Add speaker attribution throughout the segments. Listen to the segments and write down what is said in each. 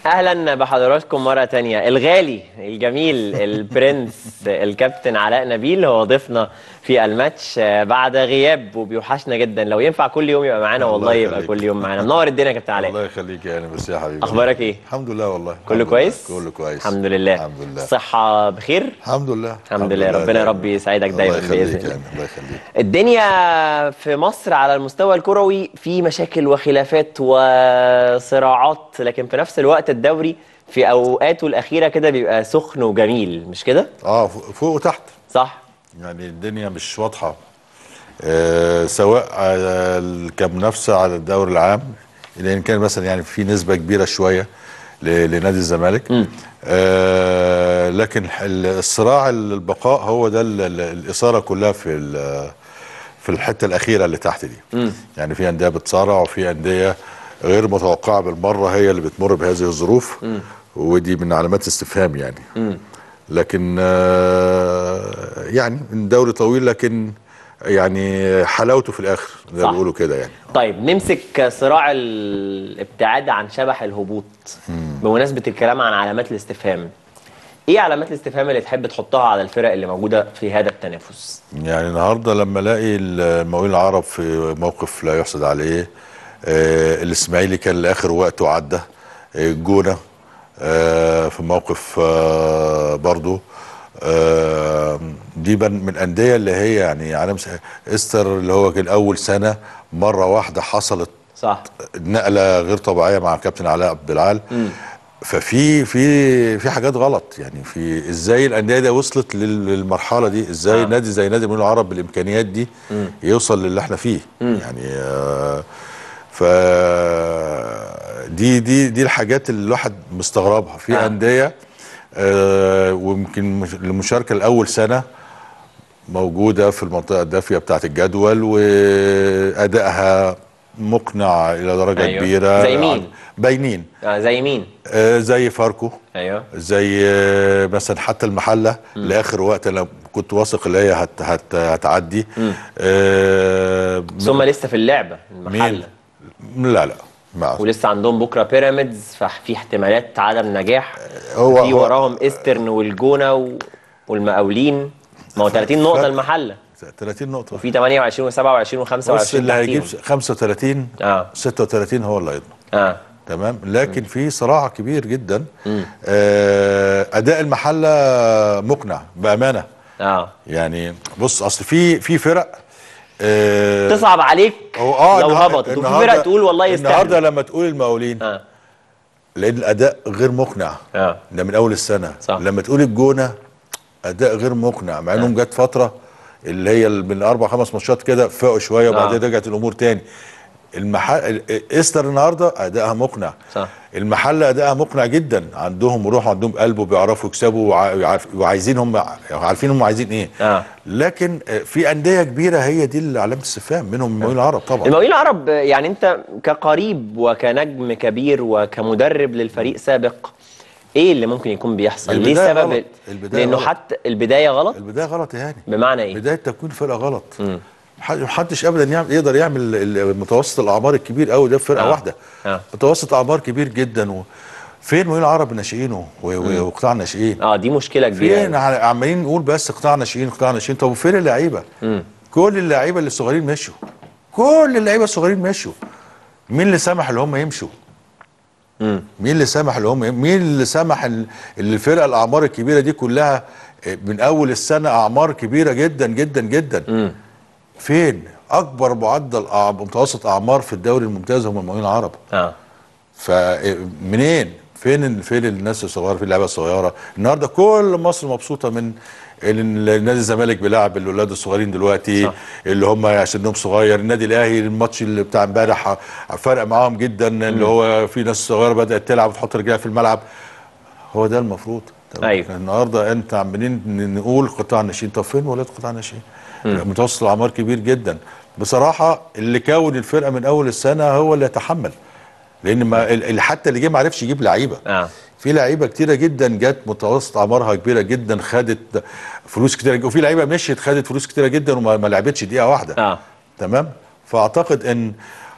Speaker 1: اهلا بحضراتكم مره تانية الغالي الجميل البرنس الكابتن علاء نبيل هو ضيفنا في الماتش آه، بعد غياب وبيوحشنا جدا لو ينفع كل يوم يبقى معانا
Speaker 2: الله
Speaker 1: والله يبقى
Speaker 2: يخليك.
Speaker 1: كل يوم معانا منور الدنيا يا كابتن علاء
Speaker 2: الله يخليك يا انا بس يا حبيبي
Speaker 1: اخبارك ايه
Speaker 2: الحمد لله والله
Speaker 1: كله
Speaker 2: الحمد
Speaker 1: كويس
Speaker 2: لله. كله كويس
Speaker 1: الحمد لله
Speaker 2: الحمد لله
Speaker 1: صحه بخير
Speaker 2: الحمد لله
Speaker 1: الحمد لله ربنا يا رب يسعدك دايما
Speaker 2: الله
Speaker 1: باذن
Speaker 2: يخليك
Speaker 1: الله
Speaker 2: يعني الله يخليك
Speaker 1: الدنيا في مصر على المستوى الكروي في مشاكل وخلافات وصراعات لكن في نفس الوقت الدوري في اوقاته الاخيره كده بيبقى سخن وجميل مش كده
Speaker 2: اه فوق فوق وتحت
Speaker 1: صح
Speaker 2: يعني الدنيا مش واضحه آه سواء على ال- كمنافسه على الدوري العام لان كان مثلا يعني في نسبه كبيره شويه ل- لنادي الزمالك آه لكن ال- الصراع البقاء هو ده ال- ال- الاثاره كلها في ال- في الحته الاخيره اللي تحت دي يعني في انديه بتصارع وفي انديه غير متوقعه بالمره هي اللي بتمر بهذه الظروف ودي من علامات استفهام يعني لكن آه، يعني الدوري طويل لكن يعني حلاوته في الاخر زي
Speaker 1: صح.
Speaker 2: ما بيقولوا كده يعني
Speaker 1: طيب نمسك صراع الابتعاد عن شبح الهبوط بمناسبه الكلام عن علامات الاستفهام ايه علامات الاستفهام اللي تحب تحطها على الفرق اللي موجوده في هذا التنافس
Speaker 2: يعني النهارده لما الاقي المقاولين العرب في موقف لا يحسد عليه آه الاسماعيلي كان لاخر وقت وعدى آه الجونه آه في موقف آه برضو آه دي بن- من الانديه اللي هي يعني على استر اللي هو كان اول سنه مره واحده حصلت
Speaker 1: صح
Speaker 2: نقله غير طبيعيه مع الكابتن علاء عبد العال ففي في في حاجات غلط يعني في ازاي الانديه دي وصلت لل- للمرحله دي ازاي
Speaker 1: آه.
Speaker 2: نادي زي نادي المقاولين العرب بالامكانيات دي يوصل للي احنا فيه يعني آه ف دي دي دي الحاجات اللي الواحد مستغربها في
Speaker 1: آه.
Speaker 2: انديه آه ويمكن مش- المشاركه الاول سنه موجوده في المنطقه الدافيه بتاعه الجدول وادائها مقنع الى درجه
Speaker 1: أيوة.
Speaker 2: كبيره
Speaker 1: زي مين؟
Speaker 2: باينين
Speaker 1: آه زي مين
Speaker 2: آه زي فاركو
Speaker 1: ايوه
Speaker 2: زي آه مثلا حتى المحله لاخر وقت انا كنت واثق ان هي هت هت هتعدي آه
Speaker 1: ثم لسه في اللعبه المحله
Speaker 2: مين لا لا ما
Speaker 1: ولسه عندهم بكره بيراميدز ففي احتمالات عدم نجاح
Speaker 2: هو-
Speaker 1: في
Speaker 2: هو-
Speaker 1: وراهم ايسترن والجونه و... والمقاولين ما هو 30 نقطه
Speaker 2: فرق.
Speaker 1: المحله
Speaker 2: 30 نقطه
Speaker 1: وفي 28 و27 و25
Speaker 2: بص اللي هيجيب 35
Speaker 1: اه
Speaker 2: 36 هو اللي هيضمن
Speaker 1: اه
Speaker 2: تمام لكن في صراع كبير جدا آه اداء المحله مقنع بامانه
Speaker 1: اه
Speaker 2: يعني بص اصل في في فرق آه
Speaker 1: تصعب عليك
Speaker 2: هو اه
Speaker 1: لو
Speaker 2: النهار-
Speaker 1: هبطت وفي
Speaker 2: النهاردة-
Speaker 1: فرق تقول والله
Speaker 2: النهارده
Speaker 1: يستاهل
Speaker 2: لما تقول المقاولين
Speaker 1: اه
Speaker 2: لان الاداء غير مقنع
Speaker 1: اه
Speaker 2: ده من اول السنه
Speaker 1: صح.
Speaker 2: لما تقول الجونه اداء غير مقنع مع انهم جت فتره اللي هي من اربع خمس ماتشات كده فاقوا شويه وبعدين
Speaker 1: آه.
Speaker 2: رجعت الامور تاني المحل استر النهارده ادائها مقنع
Speaker 1: صح.
Speaker 2: المحل ادائها مقنع جدا عندهم روح وعندهم قلب وبيعرفوا يكسبوا وع- وعارف- وعايزين هم عارفين هم عايزين ايه
Speaker 1: آه.
Speaker 2: لكن آه، في انديه كبيره هي دي اللي علامه استفهام منهم المقاولين العرب طبعا
Speaker 1: المقاولين العرب يعني انت كقريب وكنجم كبير وكمدرب للفريق سابق ايه اللي ممكن يكون بيحصل ليه
Speaker 2: البداية
Speaker 1: سبب
Speaker 2: غلط. البداية
Speaker 1: لانه
Speaker 2: غلط.
Speaker 1: حتى البدايه غلط
Speaker 2: البدايه غلط يا هاني
Speaker 1: بمعنى ايه
Speaker 2: بدايه تكوين فرقه غلط ح- محدش ابدا يعمل يقدر يعمل ال- ال- متوسط الاعمار الكبير قوي ده في فرقه
Speaker 1: آه.
Speaker 2: واحده
Speaker 1: آه.
Speaker 2: متوسط اعمار كبير جدا و... فين وين العرب ناشئينه و- و- وقطاع الناشئين
Speaker 1: اه دي مشكله كبيره
Speaker 2: فين ع- عمالين نقول بس قطاع ناشئين قطاع ناشئين طب وفين اللعيبه كل اللعيبه اللي الصغيرين مشوا كل اللعيبه الصغيرين مشوا مين اللي سمح اللي هم يمشوا مين اللي سمح اللي هم مين اللي سمح ال- اللي الفرقه الاعمار الكبيره دي كلها آه، من اول السنه اعمار كبيره جدا جدا جدا فين اكبر معدل أع- متوسط اعمار في الدوري الممتاز هم المقاولين العرب
Speaker 1: اه
Speaker 2: فمنين فين ال- فين الناس الصغيره فين اللعيبه الصغيره النهارده كل مصر مبسوطه من ان نادي الزمالك بيلعب الاولاد الصغيرين دلوقتي
Speaker 1: صح.
Speaker 2: اللي هم سنهم صغير النادي الاهلي الماتش اللي بتاع امبارح فرق معاهم جدا اللي هو في ناس صغيره بدات تلعب وتحط رجلها في الملعب هو ده المفروض طب
Speaker 1: أيوة.
Speaker 2: النهارده انت عمالين ن- نقول قطاع الناشئين طب فين ولاد قطاع الناشئين متوسط الاعمار كبير جدا بصراحه اللي كون الفرقه من اول السنه هو اللي يتحمل لان ما ال- ال- حتى اللي جه ما عرفش يجيب لعيبه
Speaker 1: اه
Speaker 2: في لعيبه كتيره جدا جت متوسط اعمارها كبيره جدا خدت فلوس كتيره وفي لعيبه مشيت خدت فلوس كتيره جدا وما ما لعبتش دقيقه واحده
Speaker 1: اه
Speaker 2: تمام فاعتقد ان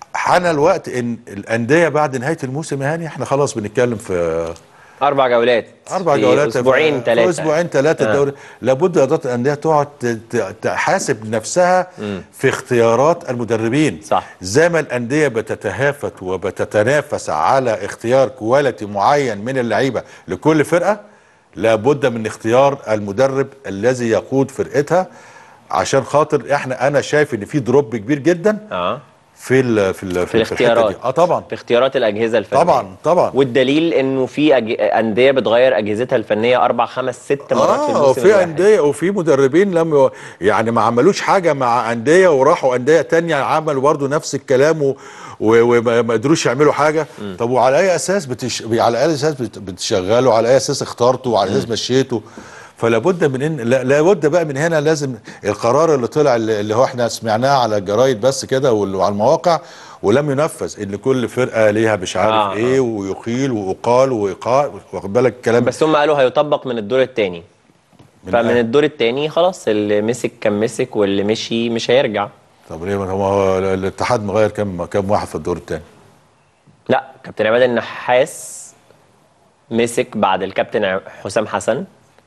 Speaker 2: حان الوقت ان الانديه بعد نهايه الموسم يعني احنا خلاص بنتكلم في
Speaker 1: اربع جولات
Speaker 2: اربع
Speaker 1: في
Speaker 2: جولات
Speaker 1: اسبوعين
Speaker 2: في
Speaker 1: ثلاثه
Speaker 2: اسبوعين ثلاثه
Speaker 1: آه.
Speaker 2: الدوري لابد اداره الانديه تقعد ت- ت- تحاسب نفسها في اختيارات المدربين
Speaker 1: صح.
Speaker 2: زي ما الانديه بتتهافت وبتتنافس على اختيار كواليتي معين من اللعيبه لكل فرقه لابد من اختيار المدرب الذي يقود فرقتها عشان خاطر احنا انا شايف ان في دروب كبير جدا
Speaker 1: اه
Speaker 2: في ال في ال
Speaker 1: في
Speaker 2: الحتة
Speaker 1: الاختيارات
Speaker 2: دي. اه طبعا
Speaker 1: في اختيارات الاجهزه الفنيه
Speaker 2: طبعا طبعا
Speaker 1: والدليل انه في أج... انديه بتغير اجهزتها الفنيه اربع خمس ست مرات في
Speaker 2: اه
Speaker 1: الموسم
Speaker 2: وفي
Speaker 1: الواحد.
Speaker 2: انديه وفي مدربين لم ي- يعني ما عملوش حاجه مع انديه وراحوا انديه تانية عملوا برضو نفس الكلام و- و- وما ما قدروش يعملوا حاجه طب وعلى اي اساس بتش... على اي اساس بت... بتشغلوا على اي اساس اخترتوا وعلى اساس مشيتوا فلا بد من ان لا لا بد بقى من هنا لازم القرار اللي طلع اللي اللي هو احنا سمعناه على الجرايد بس كده وال- وعلى المواقع ولم ينفذ ان كل فرقه ليها مش عارف
Speaker 1: آه،
Speaker 2: آه ايه ويقيل ويقال ويقال واخد بالك الكلام
Speaker 1: بس هم قالوا هيطبق من الدور الثاني
Speaker 2: من
Speaker 1: فمن
Speaker 2: آه.
Speaker 1: الدور الثاني خلاص اللي مسك كان مسك واللي مشي مش هيرجع
Speaker 2: طب ليه ما هو الاتحاد مغير كم كم واحد في الدور الثاني
Speaker 1: لا كابتن عماد النحاس مسك بعد الكابتن ع- حسام حسن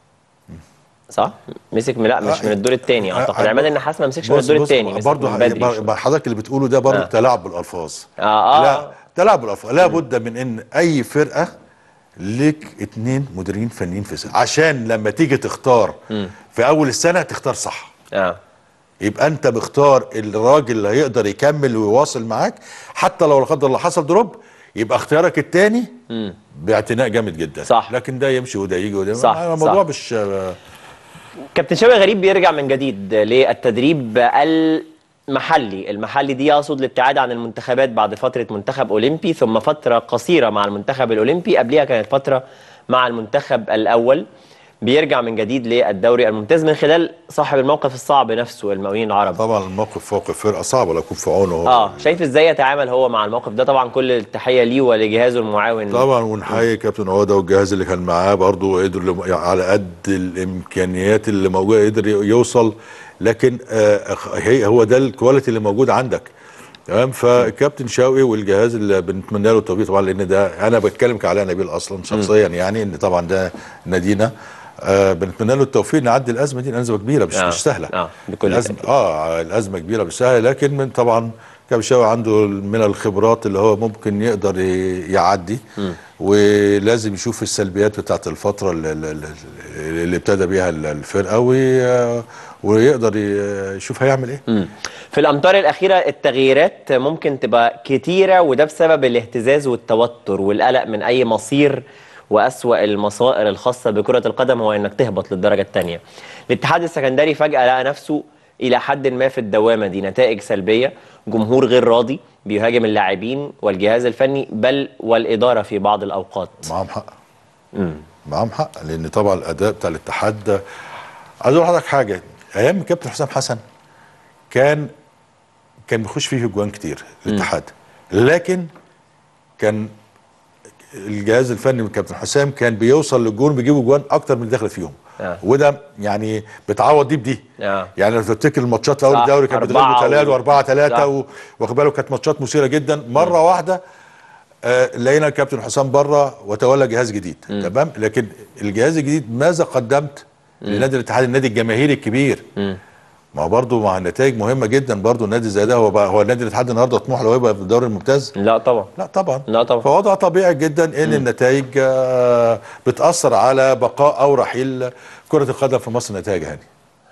Speaker 1: صح مسك من لا مش
Speaker 2: آه،
Speaker 1: من الدور الثاني
Speaker 2: آه،
Speaker 1: اعتقد
Speaker 2: آه،
Speaker 1: عماد النحاس ما مسكش من
Speaker 2: بص-
Speaker 1: الدور
Speaker 2: بص،
Speaker 1: الثاني مسك
Speaker 2: برضه
Speaker 1: من بدري شوية.
Speaker 2: برضه حضرتك اللي بتقوله ده برضه
Speaker 1: آه.
Speaker 2: تلاعب بالالفاظ
Speaker 1: اه اه
Speaker 2: لا تلاعب بالالفاظ لا بد من ان اي فرقه ليك اتنين مديرين فنيين في سنة. عشان لما تيجي تختار في اول السنه تختار صح
Speaker 1: اه
Speaker 2: يبقى انت مختار الراجل اللي هيقدر يكمل ويواصل معاك حتى لو لا قدر الله حصل دروب يبقى اختيارك الثاني باعتناء جامد جدا
Speaker 1: صح.
Speaker 2: لكن ده يمشي وده يجي وده
Speaker 1: صح،
Speaker 2: الموضوع
Speaker 1: صح.
Speaker 2: مش
Speaker 1: كابتن شوقي غريب بيرجع من جديد للتدريب المحلي المحلي دي يقصد الابتعاد عن المنتخبات بعد فترة منتخب أولمبي ثم فترة قصيرة مع المنتخب الأولمبي قبلها كانت فترة مع المنتخب الأول بيرجع من جديد للدوري الممتاز من خلال صاحب الموقف الصعب نفسه المقاولين العرب
Speaker 2: طبعا الموقف فوق فرقه صعبه لا يكون في عونه هو.
Speaker 1: اه شايف ازاي يتعامل هو مع الموقف ده طبعا كل التحية ليه ولجهازه المعاون
Speaker 2: طبعا ونحيي كابتن عوده والجهاز اللي كان معاه برضه قدر لم- يعني على قد الامكانيات اللي موجوده قدر يوصل لكن آه هي هو ده الكواليتي اللي موجود عندك تمام فكابتن شوقي والجهاز اللي بنتمنى له التوفيق طبعا لان ده انا بتكلم على نبيل اصلا شخصيا يعني ان طبعا ده نادينا آه بنتمنى له التوفيق نعدي الازمه دي ازمه كبيره مش
Speaker 1: آه،
Speaker 2: مش سهله
Speaker 1: آه، بكل
Speaker 2: الازمه
Speaker 1: تأكيد.
Speaker 2: اه الازمه كبيره مش سهله لكن من طبعا كابتن شوقي عنده من الخبرات اللي هو ممكن يقدر ي- يعدي ولازم يشوف السلبيات بتاعت الفتره اللي, اللي- اللي ابتدى بيها الفرقه وي- ويقدر ي- يشوف هيعمل ايه
Speaker 1: مم. في الامطار الاخيره التغييرات ممكن تبقى كتيره وده بسبب الاهتزاز والتوتر والقلق من اي مصير واسوا المصائر الخاصه بكره القدم هو انك تهبط للدرجه الثانيه الاتحاد السكندري فجاه لقى نفسه الى حد ما في الدوامه دي نتائج سلبيه جمهور غير راضي بيهاجم اللاعبين والجهاز الفني بل والاداره في بعض الاوقات
Speaker 2: معاهم حق معاهم حق لان طبعا الاداء بتاع الاتحاد ده عايز اقول لحضرتك حاجه ايام الكابتن حسام حسن كان كان بيخش فيه جوان كتير الاتحاد لكن كان الجهاز الفني من كابتن حسام كان بيوصل للجون بيجيبوا جوان اكتر من اللي دخلت فيهم
Speaker 1: آه.
Speaker 2: وده يعني بتعوض دي بدي
Speaker 1: آه.
Speaker 2: يعني لو تفتكر الماتشات اول
Speaker 1: صح،
Speaker 2: الدوري كان
Speaker 1: أربعة
Speaker 2: بيضربوا ثلاثه
Speaker 1: و-
Speaker 2: واربعه
Speaker 1: صح.
Speaker 2: ثلاثه و- واخد بالك كانت ماتشات مثيره جدا مره واحده آه لقينا الكابتن حسام بره وتولى جهاز جديد تمام لكن الجهاز الجديد ماذا قدمت لنادي الاتحاد النادي الجماهيري الكبير ما هو برضه مع النتائج مهمه جدا برضه النادي زي ده هو بقى هو النادي الاتحاد النهارده طموح لو يبقى في الدوري الممتاز
Speaker 1: لا طبعا
Speaker 2: لا طبعا
Speaker 1: لا طبعا.
Speaker 2: فوضع طبيعي جدا ان النتائج آه، بتاثر على بقاء او رحيل كره القدم في مصر نتائج هاني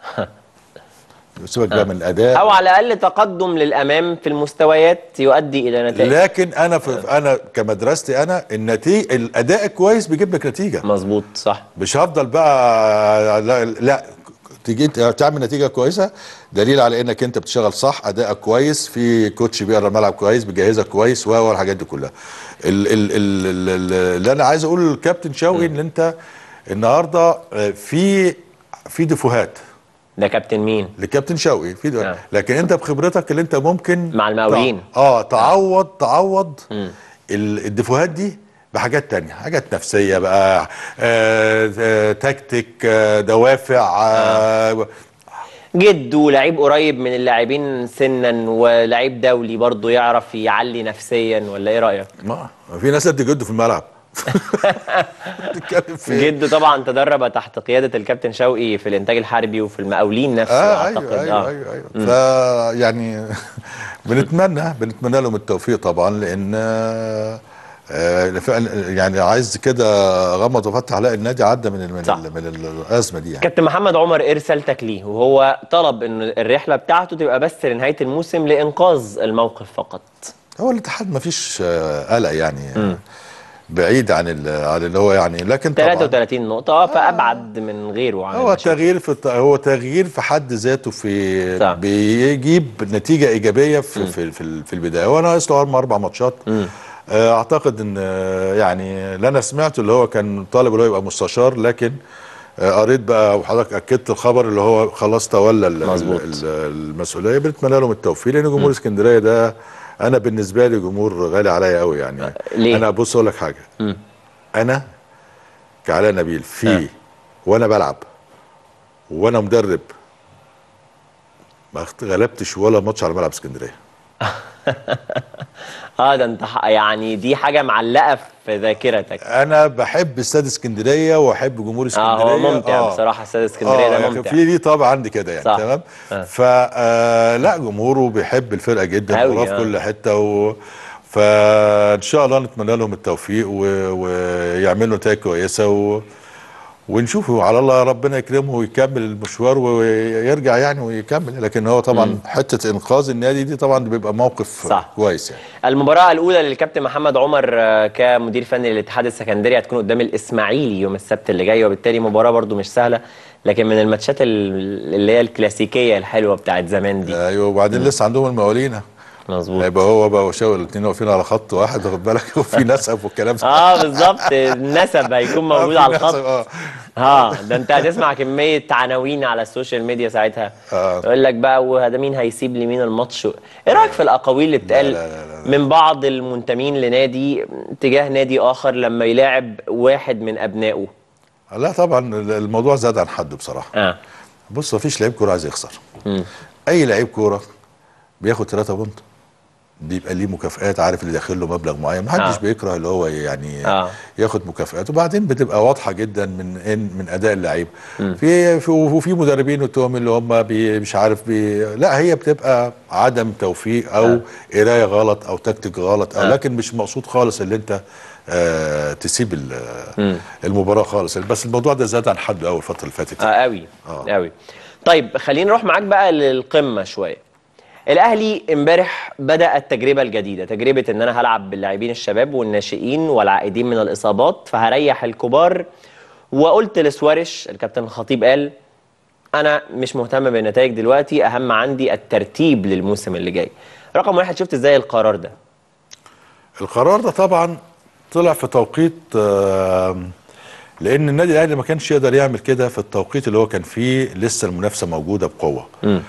Speaker 2: سيبك بقى من الاداء
Speaker 1: او على الاقل تقدم للامام في المستويات يؤدي الى نتائج
Speaker 2: لكن انا في انا كمدرستي انا النتيجه الاداء الكويس بيجيب لك نتيجه
Speaker 1: مظبوط صح
Speaker 2: مش هفضل بقى لا, لا تيجي انت تعمل نتيجه كويسه دليل على انك انت بتشتغل صح ادائك كويس في كوتش بيقرا الملعب كويس بيجهزك كويس و والحاجات دي كلها ال ال ال ال ال اللي انا عايز اقوله للكابتن شوقي ان انت النهارده آه، في في ديفوهات
Speaker 1: ده كابتن مين
Speaker 2: لكابتن شوقي في ديفوهات.
Speaker 1: آه.
Speaker 2: لكن انت بخبرتك اللي انت ممكن
Speaker 1: مع المقاولين.
Speaker 2: تع- اه تعوض تعوض ال- الديفوهات دي بحاجات تانية حاجات نفسية بقى آه آه تكتيك آه دوافع آه
Speaker 1: جد ولعيب قريب من اللاعبين سنا ولعيب دولي برضه يعرف يعلي نفسيا ولا ايه رايك
Speaker 2: ما ما في ناس قد جده في الملعب بتتكلم في إيه؟
Speaker 1: جد طبعا تدرب تحت قياده الكابتن شوقي في الانتاج الحربي وفي المقاولين نفسه
Speaker 2: اه
Speaker 1: اعتقد
Speaker 2: ايوه ايوه ايوه, أيوة. ف يعني بنتمنى بنتمنى لهم التوفيق طبعا لان آه، آه، فعلا يعني عايز كده غمض وفتح الاقي النادي عدى من ال- من
Speaker 1: صح.
Speaker 2: ال- من الازمه دي يعني
Speaker 1: كابتن محمد عمر ايه رسالتك ليه وهو طلب ان الرحله بتاعته تبقى بس لنهايه الموسم لانقاذ الموقف فقط
Speaker 2: هو الاتحاد ما فيش آه، قلق يعني بعيد عن ال- عن اللي هو يعني لكن طبعا
Speaker 1: 33 نقطه فابعد من غيره عن
Speaker 2: هو
Speaker 1: المشاكل.
Speaker 2: تغيير في الت- هو تغيير في حد ذاته في
Speaker 1: صح.
Speaker 2: بيجيب نتيجه ايجابيه في في في, ال- في البدايه هو ناقص له اربع اربع ماتشات آه، اعتقد ان آه، يعني اللي انا سمعته اللي هو كان طالب اللي هو يبقى مستشار لكن آه، قريت بقى وحضرتك اكدت الخبر اللي هو خلاص تولى ال-
Speaker 1: مظبوط.
Speaker 2: ال- المسؤوليه بنتمنى لهم التوفيق لان جمهور اسكندريه ده انا بالنسبه لي جمهور غالي عليا قوي يعني
Speaker 1: ليه؟
Speaker 2: انا بص اقول لك حاجه انا كعلاء نبيل في وانا بلعب وانا مدرب ما اخت- غلبتش ولا ماتش على ملعب اسكندريه
Speaker 1: اه ده انت ح- يعني دي حاجه معلقه في ذاكرتك
Speaker 2: انا بحب استاد اسكندريه واحب جمهور اسكندريه
Speaker 1: اه هو ممتع بصراحه استاد اسكندريه
Speaker 2: آه
Speaker 1: ده
Speaker 2: يعني
Speaker 1: ممتع
Speaker 2: في ليه طابع عندي كده يعني
Speaker 1: صح.
Speaker 2: تمام
Speaker 1: آه.
Speaker 2: فلا جمهوره بيحب الفرقه جدا
Speaker 1: أوي،
Speaker 2: وراه في
Speaker 1: آه.
Speaker 2: كل حته و فان شاء الله نتمنى لهم التوفيق و... ويعملوا نتائج كويسه و... ونشوفه على الله ربنا يكرمه ويكمل المشوار ويرجع يعني ويكمل لكن هو طبعا حته انقاذ النادي دي طبعا بيبقى موقف
Speaker 1: صح.
Speaker 2: كويس يعني
Speaker 1: المباراة الأولى للكابتن محمد عمر آه، كمدير فني للاتحاد السكندري هتكون قدام الإسماعيلي يوم السبت اللي جاي وبالتالي مباراة برضو مش سهلة لكن من الماتشات ال- اللي هي الكلاسيكية الحلوة بتاعت زمان دي
Speaker 2: ايوه وبعدين لسه عندهم الموالين
Speaker 1: مظبوط
Speaker 2: هيبقى هو بقى وشاور الاثنين واقفين على خط واحد واخد بالك وفي نسب والكلام ده
Speaker 1: اه بالظبط النسب هيكون موجود
Speaker 2: آه،
Speaker 1: على
Speaker 2: في نسب،
Speaker 1: الخط
Speaker 2: اه
Speaker 1: اه ده انت هتسمع كمية عناوين على السوشيال ميديا ساعتها
Speaker 2: آه.
Speaker 1: يقول لك بقى وهذا مين هيسيب لمين الماتش ايه رأيك في الأقاويل اللي بتقال
Speaker 2: لا، لا، لا،
Speaker 1: من بعض المنتمين لنادي تجاه نادي آخر لما يلاعب واحد من أبنائه
Speaker 2: لا طبعا الموضوع زاد عن حده بصراحه
Speaker 1: اه
Speaker 2: بص مفيش لعيب كوره عايز يخسر اي لعيب كوره بياخد 3 بونت بيبقى ليه مكافآت عارف اللي داخل له مبلغ معين محدش
Speaker 1: آه.
Speaker 2: بيكره اللي هو يعني
Speaker 1: آه.
Speaker 2: ياخد مكافآت وبعدين بتبقى واضحه جدا من إن من اداء اللعيب في في وفي مدربين وتهم اللي هم بي مش عارف بي لا هي بتبقى عدم توفيق او
Speaker 1: آه.
Speaker 2: قرايه غلط او تكتيك غلط او
Speaker 1: آه.
Speaker 2: لكن مش مقصود خالص اللي انت آه تسيب ال- المباراه خالص بس الموضوع ده زاد عن حده قوي الفتره اللي فاتت
Speaker 1: اه قوي
Speaker 2: آه.
Speaker 1: قوي طيب خلينا نروح معاك بقى للقمه شويه الاهلي امبارح بدا التجربه الجديده تجربه ان انا هلعب باللاعبين الشباب والناشئين والعائدين من الاصابات فهريح الكبار وقلت لسوارش الكابتن الخطيب قال انا مش مهتم بالنتائج دلوقتي اهم عندي الترتيب للموسم اللي جاي رقم واحد شفت ازاي القرار ده
Speaker 2: القرار ده طبعا طلع في توقيت آم، لان النادي الاهلي ما كانش يقدر يعمل كده في التوقيت اللي هو كان فيه لسه المنافسه موجوده بقوه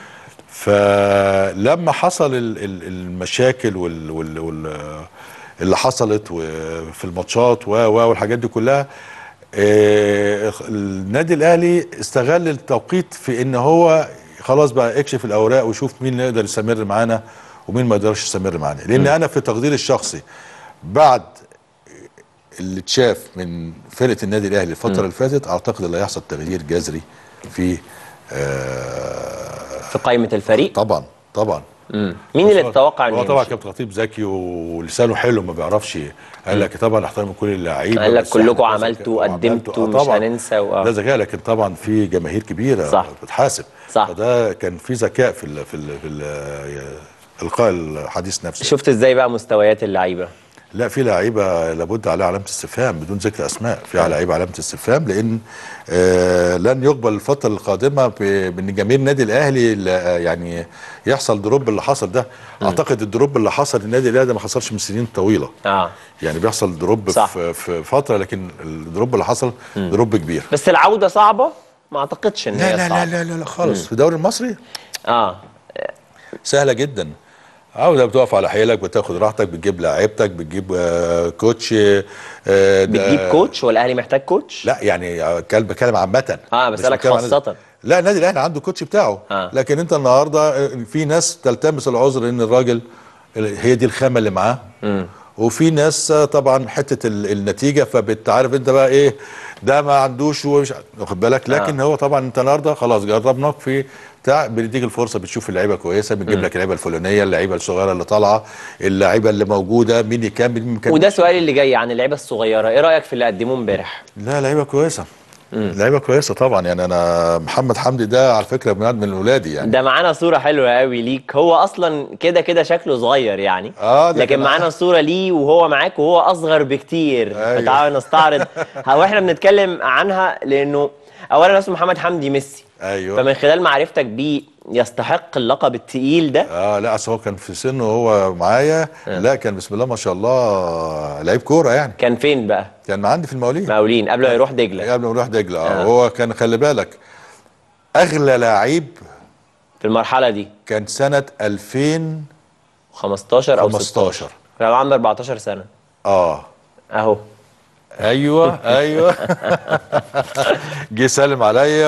Speaker 2: فلما حصل ال- ال- المشاكل وال وال وال اللي حصلت و- في الماتشات و و والحاجات دي كلها آه، النادي الاهلي استغل التوقيت في ان هو خلاص بقى اكشف الاوراق وشوف مين اللي يقدر يستمر معانا ومين ما يقدرش يستمر معانا لان انا في تقديري الشخصي بعد اللي اتشاف من فرقه النادي الاهلي الفتره اللي فاتت اعتقد اللي هيحصل تغيير جذري في آه
Speaker 1: في قائمه الفريق
Speaker 2: طبعا طبعا
Speaker 1: مم. مين اللي تتوقع
Speaker 2: هو
Speaker 1: انه
Speaker 2: طبعا
Speaker 1: يمشي؟
Speaker 2: كابتن خطيب ذكي ولسانه حلو ما بيعرفش قال لك طبعا احترم كل اللعيبه
Speaker 1: قال لك
Speaker 2: بس
Speaker 1: كلكم
Speaker 2: إحنا كذا
Speaker 1: عملتوا
Speaker 2: كذا
Speaker 1: قدمتوا
Speaker 2: آه
Speaker 1: مش
Speaker 2: طبعاً.
Speaker 1: هننسى و-
Speaker 2: ده ذكاء لكن طبعا في جماهير كبيره
Speaker 1: صح.
Speaker 2: بتحاسب
Speaker 1: صح.
Speaker 2: فده كان في ذكاء في ال في ال في ال القاء الحديث نفسه
Speaker 1: شفت ازاي بقى مستويات اللعيبه
Speaker 2: لا في لعيبه لابد عليها علامه استفهام بدون ذكر اسماء في لعيبه علامه استفهام لان آه لن يقبل الفتره القادمه ب- بان جماهير النادي الاهلي لا- يعني يحصل دروب اللي حصل ده اعتقد الدروب اللي حصل النادي الاهلي ده ما حصلش من سنين طويله
Speaker 1: اه
Speaker 2: يعني بيحصل دروب
Speaker 1: صح.
Speaker 2: في, في فتره لكن الدروب اللي حصل دروب كبير
Speaker 1: بس العوده صعبه ما اعتقدش ان
Speaker 2: لا
Speaker 1: هي
Speaker 2: لا لا
Speaker 1: صعبه
Speaker 2: لا لا, لا خالص في الدوري المصري
Speaker 1: اه
Speaker 2: سهله جدا عاوده بتقف على حيلك بتاخد راحتك بتجيب لعيبتك بتجيب آه كوتش آه ده-
Speaker 1: بتجيب كوتش والاهلي محتاج كوتش
Speaker 2: لا يعني كلب بتكلم عامة
Speaker 1: آه،
Speaker 2: مش
Speaker 1: بسألك
Speaker 2: بتكلم عن-
Speaker 1: خاصة.
Speaker 2: لا النادي الاهلي عنده كوتش بتاعه
Speaker 1: آه.
Speaker 2: لكن انت النهارده في ناس تلتمس العذر ان الراجل هي دي الخامه اللي معاه وفي ناس طبعا حته ال- النتيجه فبتعرف انت بقى ايه ده ما عندوش ومش واخد بالك لكن هو طبعا انت النهارده خلاص جربناك في بتاع بنديك الفرصه بتشوف اللعيبه كويسه بنجيب لك اللعيبه الفلانيه اللعيبه الصغيره اللي طالعه اللعيبه اللي موجوده مين يكمل مين يكمل
Speaker 1: وده سؤالي اللي جاي عن اللعيبه الصغيره ايه رايك في اللي قدموه امبارح
Speaker 2: لا لعيبه كويسه لعيبه كويسه طبعا يعني انا محمد حمدي ده على فكره من من اولادي يعني
Speaker 1: ده معانا صوره حلوه قوي ليك هو اصلا كده كده شكله صغير يعني
Speaker 2: آه، ده
Speaker 1: لكن
Speaker 2: كان-
Speaker 1: معانا صوره ليه وهو معاك وهو اصغر بكتير
Speaker 2: أيوة.
Speaker 1: فتعالوا نستعرض هو احنا بنتكلم عنها لانه اولا اسمه محمد حمدي ميسي
Speaker 2: ايوه
Speaker 1: فمن خلال معرفتك بيه يستحق اللقب التقيل ده
Speaker 2: اه لا اصل هو كان في سنه وهو معايا لا كان بسم الله ما شاء الله لعيب كوره يعني
Speaker 1: كان فين بقى
Speaker 2: كان عندي في المقاولين
Speaker 1: مقاولين قبل ما يروح دجله
Speaker 2: قبل ما نروح دجله اه
Speaker 1: آه.
Speaker 2: هو كان خلي بالك اغلى لعيب
Speaker 1: في المرحله دي
Speaker 2: كان سنه 2015
Speaker 1: 15 او 16 كان عنده 14 سنه
Speaker 2: اه
Speaker 1: اهو
Speaker 2: ايوه ايوه جه سلم عليا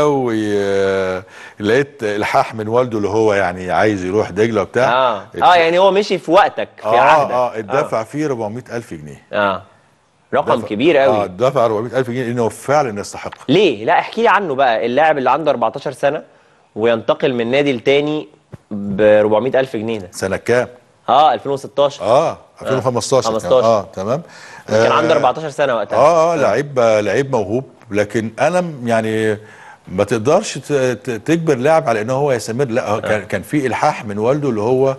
Speaker 2: ولقيت الحاح من والده اللي هو يعني عايز يروح دجله وبتاع
Speaker 1: اه اه يعني هو مشي في وقتك في
Speaker 2: اه
Speaker 1: عهدك
Speaker 2: اه اتدفع فيه 400 الف جنيه
Speaker 1: اه رقم
Speaker 2: دفع-
Speaker 1: كبير قوي
Speaker 2: اه اتدفع 400 الف جنيه لانه فعلا يستحق
Speaker 1: ليه؟ لا احكي لي عنه بقى اللاعب اللي عنده 14 سنة وينتقل من نادي لتاني ب 400 ألف جنيه ده
Speaker 2: سنه كام
Speaker 1: اه 2016
Speaker 2: اه 2015 كان.
Speaker 1: 15.
Speaker 2: اه تمام
Speaker 1: كان
Speaker 2: آه،
Speaker 1: عنده 14 سنة وقتها
Speaker 2: اه اه لعيب لعيب موهوب لكن انا م- يعني ما تقدرش ت- ت- تجبر لاعب على ان هو يستمر لا هو كان كان في الحاح من والده اللي هو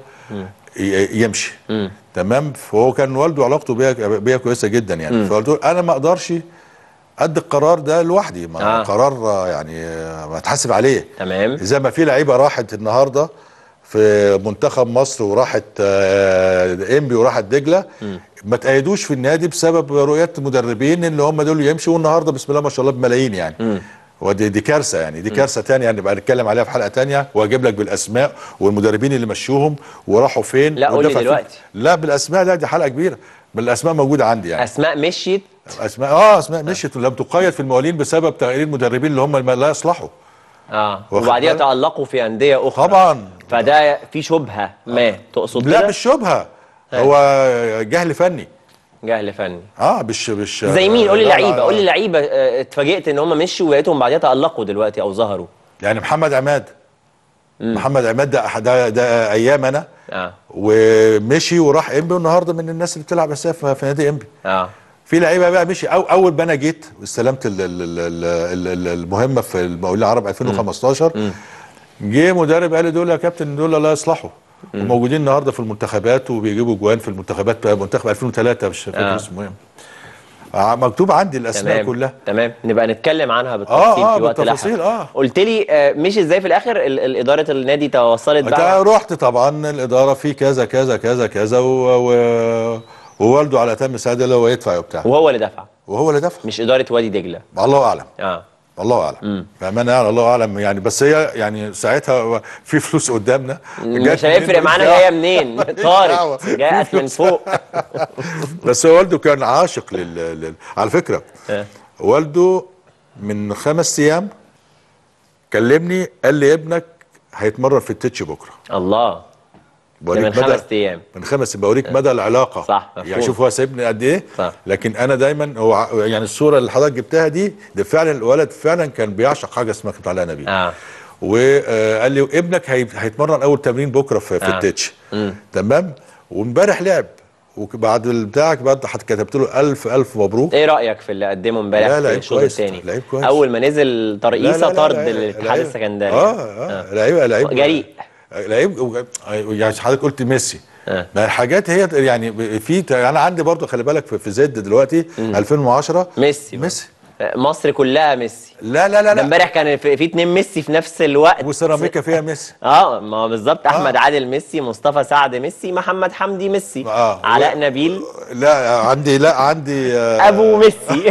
Speaker 2: ي- يمشي تمام فهو كان والده علاقته بيا بيا كويسه جدا يعني فقلت له انا ما اقدرش ادي القرار ده لوحدي ما
Speaker 1: آه.
Speaker 2: قرار آه، يعني آه، ما اتحاسب عليه
Speaker 1: تمام
Speaker 2: زي ما في لعيبه راحت النهارده في منتخب مصر وراحت آه، انبي وراحت دجله ما تأيدوش في النادي بسبب رؤيات مدربين اللي هم دول يمشوا والنهارده بسم الله ما شاء الله بملايين يعني ودي دي كارثه يعني دي كارثه تانية يعني نبقى نتكلم عليها في حلقه تانية واجيب لك بالاسماء والمدربين اللي مشوهم وراحوا فين
Speaker 1: لا، قول لي
Speaker 2: ودفع فين.
Speaker 1: دلوقتي.
Speaker 2: لا بالاسماء لا دي حلقه كبيره بالاسماء موجوده عندي يعني
Speaker 1: أسماء مشيت
Speaker 2: اسماء اه اسماء مشيت لم تقيد في الموالين بسبب تغيير المدربين اللي هم لا يصلحوا
Speaker 1: اه
Speaker 2: واخد
Speaker 1: وبعديها
Speaker 2: بالك؟
Speaker 1: تألقوا في أندية أخرى
Speaker 2: طبعا
Speaker 1: فده في شبهة ما تقصد
Speaker 2: لا
Speaker 1: كده؟
Speaker 2: مش شبهه هو جهل فني
Speaker 1: جهل فني
Speaker 2: اه مش مش
Speaker 1: زي مين قول لي
Speaker 2: لا، لا،
Speaker 1: لعيبة
Speaker 2: لا.
Speaker 1: قول لي لعيبة آه، اتفاجئت إن هم مشوا ولقيتهم بعديها تألقوا دلوقتي أو ظهروا
Speaker 2: يعني محمد عماد محمد عماد ده ده, ده ايام انا
Speaker 1: اه
Speaker 2: ومشي وراح انبي والنهارده من الناس اللي بتلعب اساسا في نادي انبي
Speaker 1: اه
Speaker 2: في لعيبه بقى مشي أو اول ما انا جيت واستلمت ال- ال- ال- ال- ال- المهمه في المقاولين العرب 2015 جه مدرب قال لي دول يا كابتن دول لا يصلحوا وموجودين النهارده في المنتخبات وبيجيبوا جوان في المنتخبات منتخب 2003 مش فاكر
Speaker 1: آه.
Speaker 2: اسمه ايه آه، مكتوب عندي الاسماء
Speaker 1: تمام
Speaker 2: كلها
Speaker 1: تمام نبقى نتكلم عنها بالتفصيل
Speaker 2: آه،
Speaker 1: في وقت
Speaker 2: بالتفاصيل،
Speaker 1: لاحق
Speaker 2: آه.
Speaker 1: قلت لي آه، مشي ازاي في الاخر ال- ال- اداره النادي توصلت
Speaker 2: ده
Speaker 1: بقى
Speaker 2: رحت طبعا الاداره في كذا كذا كذا كذا و... و... ووالده على تم سعاده اللي هو يدفع وبتاع
Speaker 1: وهو اللي دفع
Speaker 2: وهو اللي دفع
Speaker 1: مش اداره وادي دجله
Speaker 2: الله اعلم
Speaker 1: اه
Speaker 2: الله اعلم بامانه يعني الله اعلم يعني بس هي يعني ساعتها في فلوس قدامنا
Speaker 1: مش
Speaker 2: جت
Speaker 1: هيفرق
Speaker 2: منين
Speaker 1: معانا
Speaker 2: ماليش
Speaker 1: جايه
Speaker 2: دعوة.
Speaker 1: منين
Speaker 2: ماليش
Speaker 1: طارت
Speaker 2: دعوة.
Speaker 1: جاءت من فوق
Speaker 2: بس هو والده كان عاشق لل... لل... على فكره
Speaker 1: آه.
Speaker 2: والده من خمس ايام كلمني قال لي ابنك هيتمرن في التتش بكره
Speaker 1: الله ده
Speaker 2: بوريك
Speaker 1: من
Speaker 2: مدى-
Speaker 1: خمس ايام
Speaker 2: من خمس بوريك مدى العلاقه
Speaker 1: صح، مفهوم.
Speaker 2: يعني شوف هو سايبني قد ايه
Speaker 1: صح.
Speaker 2: لكن انا دايما هو ع- يعني الصوره اللي حضرتك جبتها دي ده فعلا الولد فعلا كان بيعشق حاجه اسمها كنت عليها نبي
Speaker 1: اه
Speaker 2: وقال لي ابنك هي- هيتمرن اول تمرين بكره في, في
Speaker 1: آه.
Speaker 2: التتش تمام وامبارح لعب وبعد بتاعك بعد حت- كتبت له الف الف مبروك
Speaker 1: ايه رايك في اللي قدمه امبارح
Speaker 2: لا،
Speaker 1: في
Speaker 2: لعيب
Speaker 1: الشوط
Speaker 2: كويس،
Speaker 1: الثاني
Speaker 2: لعيب كويس.
Speaker 1: اول ما نزل
Speaker 2: لا،
Speaker 1: ترقيصه
Speaker 2: لا، لا،
Speaker 1: طرد
Speaker 2: لا،
Speaker 1: الاتحاد
Speaker 2: لعيب-
Speaker 1: السكندري
Speaker 2: اه اه لعيب لعيب
Speaker 1: جريء.
Speaker 2: لعيب و- يعني حضرتك قلت ميسي
Speaker 1: آه.
Speaker 2: ما الحاجات هي يعني في انا عندي برضو خلي بالك في في زد دلوقتي 2010
Speaker 1: ميسي بقى.
Speaker 2: ميسي
Speaker 1: آه، مصر كلها ميسي
Speaker 2: لا لا لا
Speaker 1: ده
Speaker 2: لا
Speaker 1: امبارح كان في, في اتنين ميسي في نفس الوقت
Speaker 2: وسيراميكا فيها ميسي
Speaker 1: اه ما هو بالظبط احمد عادل ميسي مصطفى سعد ميسي محمد حمدي ميسي
Speaker 2: آه.
Speaker 1: علاء
Speaker 2: و-
Speaker 1: نبيل
Speaker 2: لا عندي لا عندي آه،
Speaker 1: ابو ميسي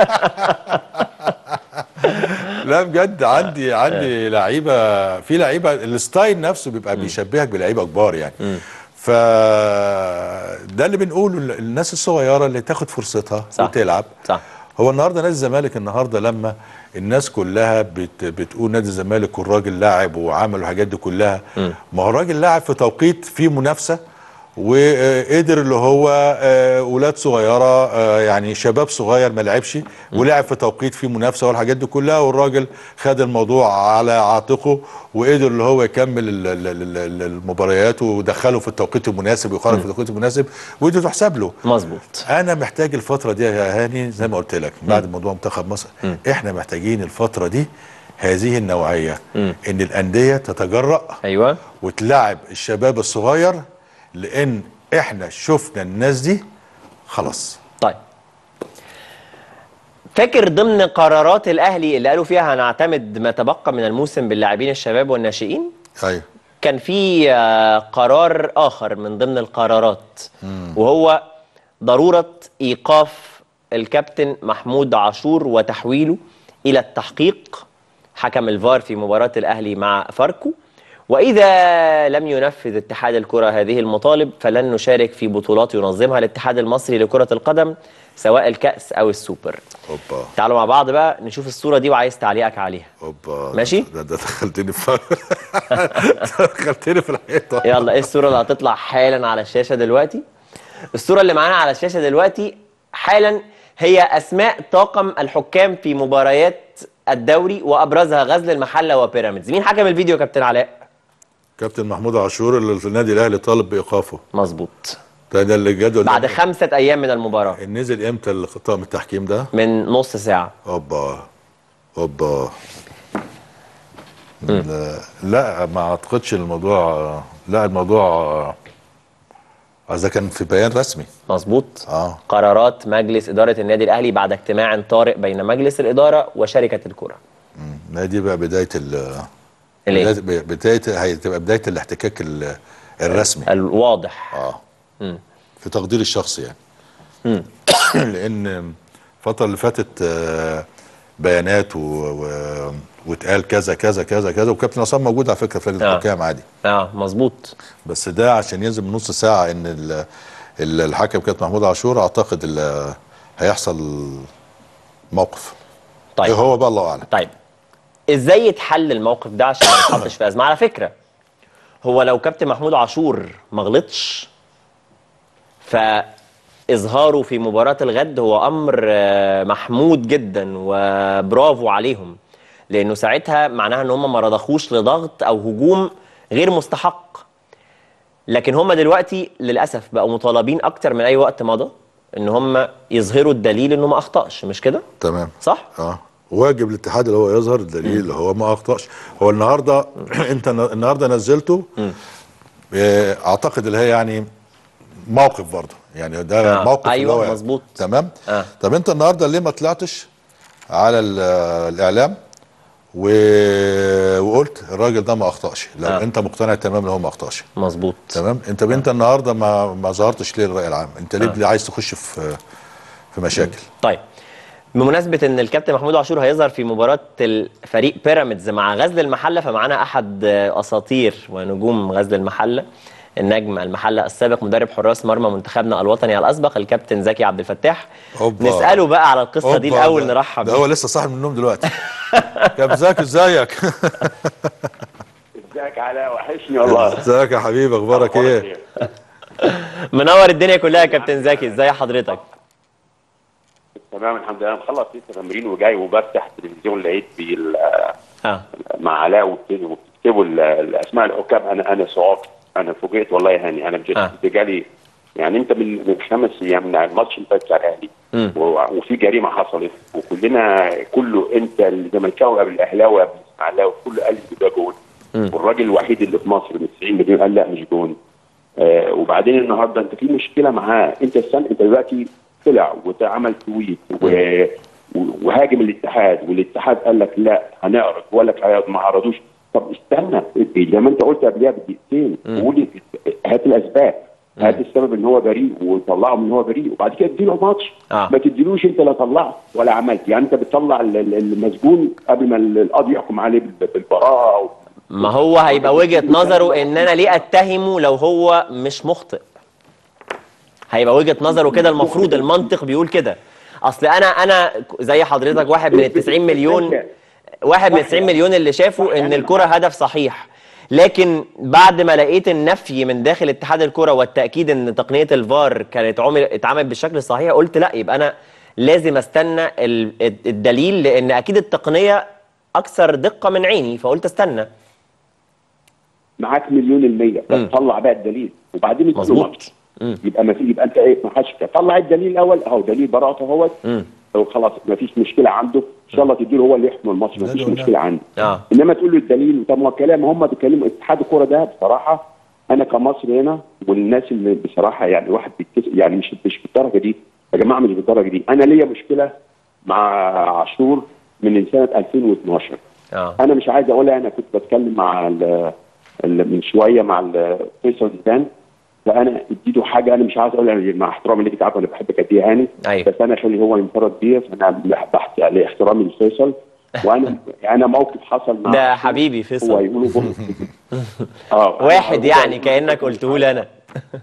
Speaker 2: لا بجد عندي عندي لعيبه في لعيبه الستايل نفسه بيبقى بيشبهك بلعيبه كبار يعني ف ده اللي بنقوله ال- الناس الصغيره اللي تاخد فرصتها
Speaker 1: صح.
Speaker 2: وتلعب
Speaker 1: صح
Speaker 2: هو النهارده نادي الزمالك النهارده لما الناس كلها بت بتقول نادي الزمالك والراجل لاعب وعمل الحاجات دي كلها ما هو الراجل لاعب في توقيت فيه منافسه وقدر اللي هو آه، ولاد صغيره آه، يعني شباب صغير ما لعبش ولعب في توقيت فيه منافسه والحاجات دي كلها والراجل خد الموضوع على عاتقه وقدر اللي هو يكمل ال- ال- ال- ال- المباريات ودخله في التوقيت المناسب ويخرج في التوقيت المناسب ودي تحسب له
Speaker 1: مظبوط
Speaker 2: انا محتاج الفتره دي يا هاني زي ما قلت لك بعد موضوع منتخب مصر احنا محتاجين الفتره دي هذه النوعيه ان الانديه تتجرأ
Speaker 1: ايوه
Speaker 2: وتلعب الشباب الصغير لان احنا شفنا الناس دي خلاص
Speaker 1: طيب فاكر ضمن قرارات الاهلي اللي قالوا فيها هنعتمد ما تبقى من الموسم باللاعبين الشباب والناشئين
Speaker 2: ايوه
Speaker 1: كان في آه، قرار اخر من ضمن القرارات وهو ضروره ايقاف الكابتن محمود عاشور وتحويله الى التحقيق حكم الفار في مباراه الاهلي مع فاركو واذا لم ينفذ اتحاد الكره هذه المطالب فلن نشارك في بطولات ينظمها الاتحاد المصري لكره القدم سواء الكاس او السوبر
Speaker 2: اوبا
Speaker 1: تعالوا مع بعض بقى نشوف الصوره دي وعايز تعليقك عليها
Speaker 2: اوبا
Speaker 1: ماشي؟
Speaker 2: ده, ده دخلتني في دخلتني في الحيطه
Speaker 1: يلا ايه الصورة اللي هتطلع حالا على الشاشة دلوقتي؟ الصورة اللي معانا على الشاشة دلوقتي حالا هي أسماء طاقم الحكام في مباريات الدوري وأبرزها غزل المحلة وبيراميدز، مين حكم الفيديو يا كابتن علاء؟
Speaker 2: كابتن محمود عاشور اللي في النادي الاهلي طالب بايقافه
Speaker 1: مظبوط
Speaker 2: ده ده اللي الجدول
Speaker 1: بعد
Speaker 2: ده
Speaker 1: خمسة أيام من المباراة
Speaker 2: نزل امتى طاقم التحكيم ده
Speaker 1: من نص ساعة
Speaker 2: اوبا اوبا لا, لا ما اعتقدش الموضوع لا الموضوع اذا كان في بيان رسمي
Speaker 1: مظبوط
Speaker 2: اه
Speaker 1: قرارات مجلس إدارة النادي الأهلي بعد اجتماع طارئ بين مجلس الإدارة وشركة الكرة
Speaker 2: ما دي بقى بدايه ال
Speaker 1: الإيه؟
Speaker 2: بدايه بداية- هتبقى بدايه الاحتكاك ال- الرسمي
Speaker 1: الواضح
Speaker 2: اه في تقديري الشخصي يعني لان الفتره اللي فاتت آه، بيانات و... و... واتقال كذا كذا كذا كذا وكابتن عصام موجود على فكره في
Speaker 1: آه.
Speaker 2: الحكام عادي
Speaker 1: اه مظبوط
Speaker 2: بس ده عشان ينزل من نص ساعه ان ال... ال- الحكم كابتن محمود عاشور اعتقد ال... هيحصل موقف
Speaker 1: طيب
Speaker 2: ايه هو بقى الله اعلم
Speaker 1: طيب ازاي يتحل الموقف ده عشان ما نتحطش في ازمه على فكره هو لو كابتن محمود عاشور ما غلطش فاظهاره في مباراه الغد هو امر آه، محمود جدا وبرافو عليهم لانه ساعتها معناها ان هم ما رضخوش لضغط او هجوم غير مستحق لكن هم دلوقتي للاسف بقوا مطالبين اكتر من اي وقت مضى ان هم يظهروا الدليل انه ما اخطاش مش كده
Speaker 2: تمام
Speaker 1: صح
Speaker 2: اه واجب الاتحاد اللي هو يظهر الدليل اللي هو ما اخطاش هو النهارده انت النهارده نزلته آه، اعتقد اللي هي يعني موقف برضه يعني ده
Speaker 1: آه،
Speaker 2: موقف
Speaker 1: أيوة،
Speaker 2: اللي هو
Speaker 1: مظبوط.
Speaker 2: تمام
Speaker 1: آه.
Speaker 2: طب انت النهارده ليه ما طلعتش على ال- الاعلام و... وقلت الراجل ده ما اخطاش لو
Speaker 1: آه.
Speaker 2: آه. انت مقتنع تمام ان هو ما اخطاش
Speaker 1: مظبوط
Speaker 2: تمام انت انت النهارده ما ما ظهرتش ليه للراي العام انت ليه
Speaker 1: آه.
Speaker 2: عايز تخش في في مشاكل
Speaker 1: طيب بمناسبة ان الكابتن محمود عاشور هيظهر في مباراة الفريق بيراميدز مع غزل المحلة فمعانا احد اساطير ونجوم غزل المحلة النجم المحلة السابق مدرب حراس مرمى منتخبنا الوطني الاسبق الكابتن زكي عبد الفتاح
Speaker 2: أوبا.
Speaker 1: نسأله بقى على القصة دي
Speaker 2: أوبا،
Speaker 1: الاول
Speaker 2: ده-
Speaker 1: نرحب
Speaker 2: ده
Speaker 1: بيه
Speaker 2: هو لسه صاحي من النوم دلوقتي كابتن زكي ازيك
Speaker 3: ازيك علاء وحشني والله
Speaker 2: ازيك يا حبيبي اخبارك ايه
Speaker 1: منور الدنيا كلها يا كابتن زكي ازي حضرتك
Speaker 3: تمام الحمد لله مخلص لسه تمرين وجاي وبفتح التلفزيون لقيت في ال-
Speaker 1: اه
Speaker 3: مع علاء وبت- وبتكتبوا ال- الاسماء الحكام انا انا صعقت انا فوجئت والله يا هاني انا بجد
Speaker 1: آه.
Speaker 3: ده جالي يعني انت من من خمس ايام من الماتش اللي فات بتاع الاهلي
Speaker 1: مم.
Speaker 3: و- وفي جريمه حصلت وكلنا كله انت الزملكاوي قبل الاهلاوي قبل الاسماعيلاوي كله قال لي ده جون
Speaker 1: مم.
Speaker 3: والراجل الوحيد اللي في مصر من 90 مليون قال لا مش جون آه وبعدين النهارده انت في مشكله معاه انت السنه انت دلوقتي طلع وعمل تويت و- و- وهاجم الاتحاد والاتحاد قال لك لا هنعرض وقال لك هيعرض، ما عرضوش طب استنى زي ما انت قلت قبلها بدقيقتين قولي هات الاسباب هات السبب ان هو بريء وطلعه من ان هو بريء وبعد كده اديله ماتش
Speaker 1: آه.
Speaker 3: ما تديلوش انت لا طلعت ولا عملت يعني انت بتطلع ال- ال- المسجون قبل ما القاضي يحكم عليه بال- بالبراءه أو
Speaker 1: ما هو هيبقى وجهة نظره ان انا ليه اتهمه لو هو مش مخطئ هيبقى وجهة نظره كده المفروض المنطق بيقول كده اصل انا انا زي حضرتك واحد من ال 90 مليون واحد من ال 90 مليون اللي شافوا ان الكره هدف صحيح لكن بعد ما لقيت النفي من داخل اتحاد الكره والتاكيد ان تقنيه الفار كانت عمل اتعملت بالشكل الصحيح قلت لا يبقى انا لازم استنى ال- الدليل لان اكيد التقنيه اكثر دقه من عيني فقلت استنى
Speaker 3: معاك مليون المية
Speaker 1: مم.
Speaker 3: بس طلع بقى الدليل وبعدين اديله
Speaker 1: مظبوط.
Speaker 3: ماتش. يبقى ما في يبقى انت ايه ما حدش طلع الدليل الاول اهو دليل براءته اهوت
Speaker 1: مم.
Speaker 3: خلاص ما فيش مشكله عنده ان شاء الله تديله هو اللي يحكم الماتش ما
Speaker 2: لا
Speaker 3: فيش
Speaker 2: ده ولا.
Speaker 3: مشكله عنده
Speaker 1: اه
Speaker 3: انما تقول له الدليل طب ما هو كلام هم بيتكلموا اتحاد الكوره ده بصراحه انا كمصري هنا والناس اللي بصراحه يعني واحد بيتكس يعني مش مش بالدرجه دي يا جماعه مش بالدرجه دي انا ليا مشكله مع عاشور من سنه 2012
Speaker 1: اه
Speaker 3: انا مش عايز اقولها انا كنت بتكلم مع ال ال من شويه مع ال- فيصل زيدان فانا اديته حاجه انا مش عايز اقولها مع احترامي ليك عارف انا بحبك قد ايه هاني
Speaker 1: أيوة.
Speaker 3: بس انا خلي هو ينفرد بيا فانا بحث عليه احترامي لفيصل وانا انا موقف حصل مع
Speaker 1: ده
Speaker 3: عاشور،
Speaker 1: حبيبي
Speaker 3: هو
Speaker 1: فيصل
Speaker 3: يقولوا جمله اه
Speaker 1: واحد يعني كانك قلته لي انا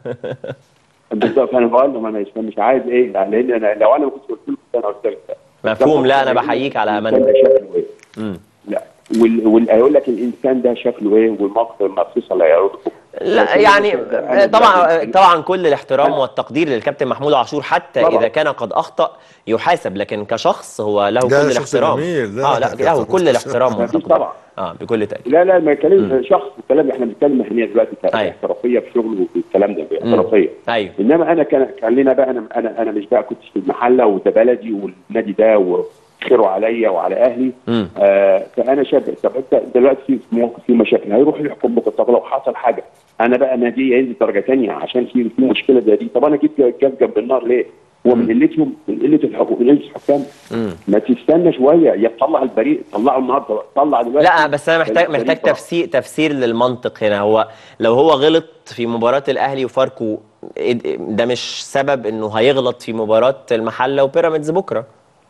Speaker 3: بالظبط انا بقول له ما انا مش- مش عايز ايه لان انا لو انا ما كنتش قلت له كنت انا قلت لك
Speaker 1: مفهوم لا انا بحييك على
Speaker 3: الإنسان
Speaker 1: امانتك
Speaker 3: ده شكله ايه
Speaker 1: مم.
Speaker 3: لا وال... وال... هيقول لك الانسان ده شكله ايه والموقف لما فيصل هيعرضه
Speaker 1: لا يعني طبعا طبعا كل الاحترام والتقدير للكابتن محمود عاشور حتى
Speaker 3: طبعا.
Speaker 1: اذا كان قد اخطا يحاسب لكن كشخص هو له
Speaker 2: ده
Speaker 1: كل
Speaker 2: شخص
Speaker 1: الاحترام
Speaker 2: جميل، ده
Speaker 1: اه لا
Speaker 2: كابتن
Speaker 1: له كل
Speaker 2: محمود
Speaker 1: الاحترام
Speaker 3: أكيد
Speaker 1: والتقدير
Speaker 3: طبعا.
Speaker 1: اه بكل تاكيد
Speaker 3: لا لا ما يتكلم شخص الكلام احنا بنتكلم مهنيه دلوقتي
Speaker 1: أيوة.
Speaker 3: احترافيه في شغله والكلام ده احترافيه
Speaker 1: ايوه
Speaker 3: انما انا كان كان لنا بقى انا انا انا مش بقى كنت في المحله وده بلدي والنادي ده وخيره عليا وعلى اهلي
Speaker 1: مم.
Speaker 3: آه فانا شاب طب انت دلوقتي في موقف في مشاكل هيروح يحكم بكره طب لو حصل حاجه انا بقى نادي ينزل درجه ثانيه عشان في في مشكله زي دي طب انا جيت جاز جنب النار ليه؟ هو من قلتهم من قله الحقوق من قله الحكام
Speaker 1: مم.
Speaker 3: ما تستنى شويه يا تطلع البريء طلعه النهارده طلع دلوقتي
Speaker 1: لا بس انا محتاج
Speaker 3: الفريق
Speaker 1: محتاج
Speaker 3: بقى.
Speaker 1: تفسير تفسير للمنطق هنا هو لو هو غلط في مباراه الاهلي وفاركو إيه- ده مش سبب انه هيغلط في مباراه المحله وبيراميدز بكره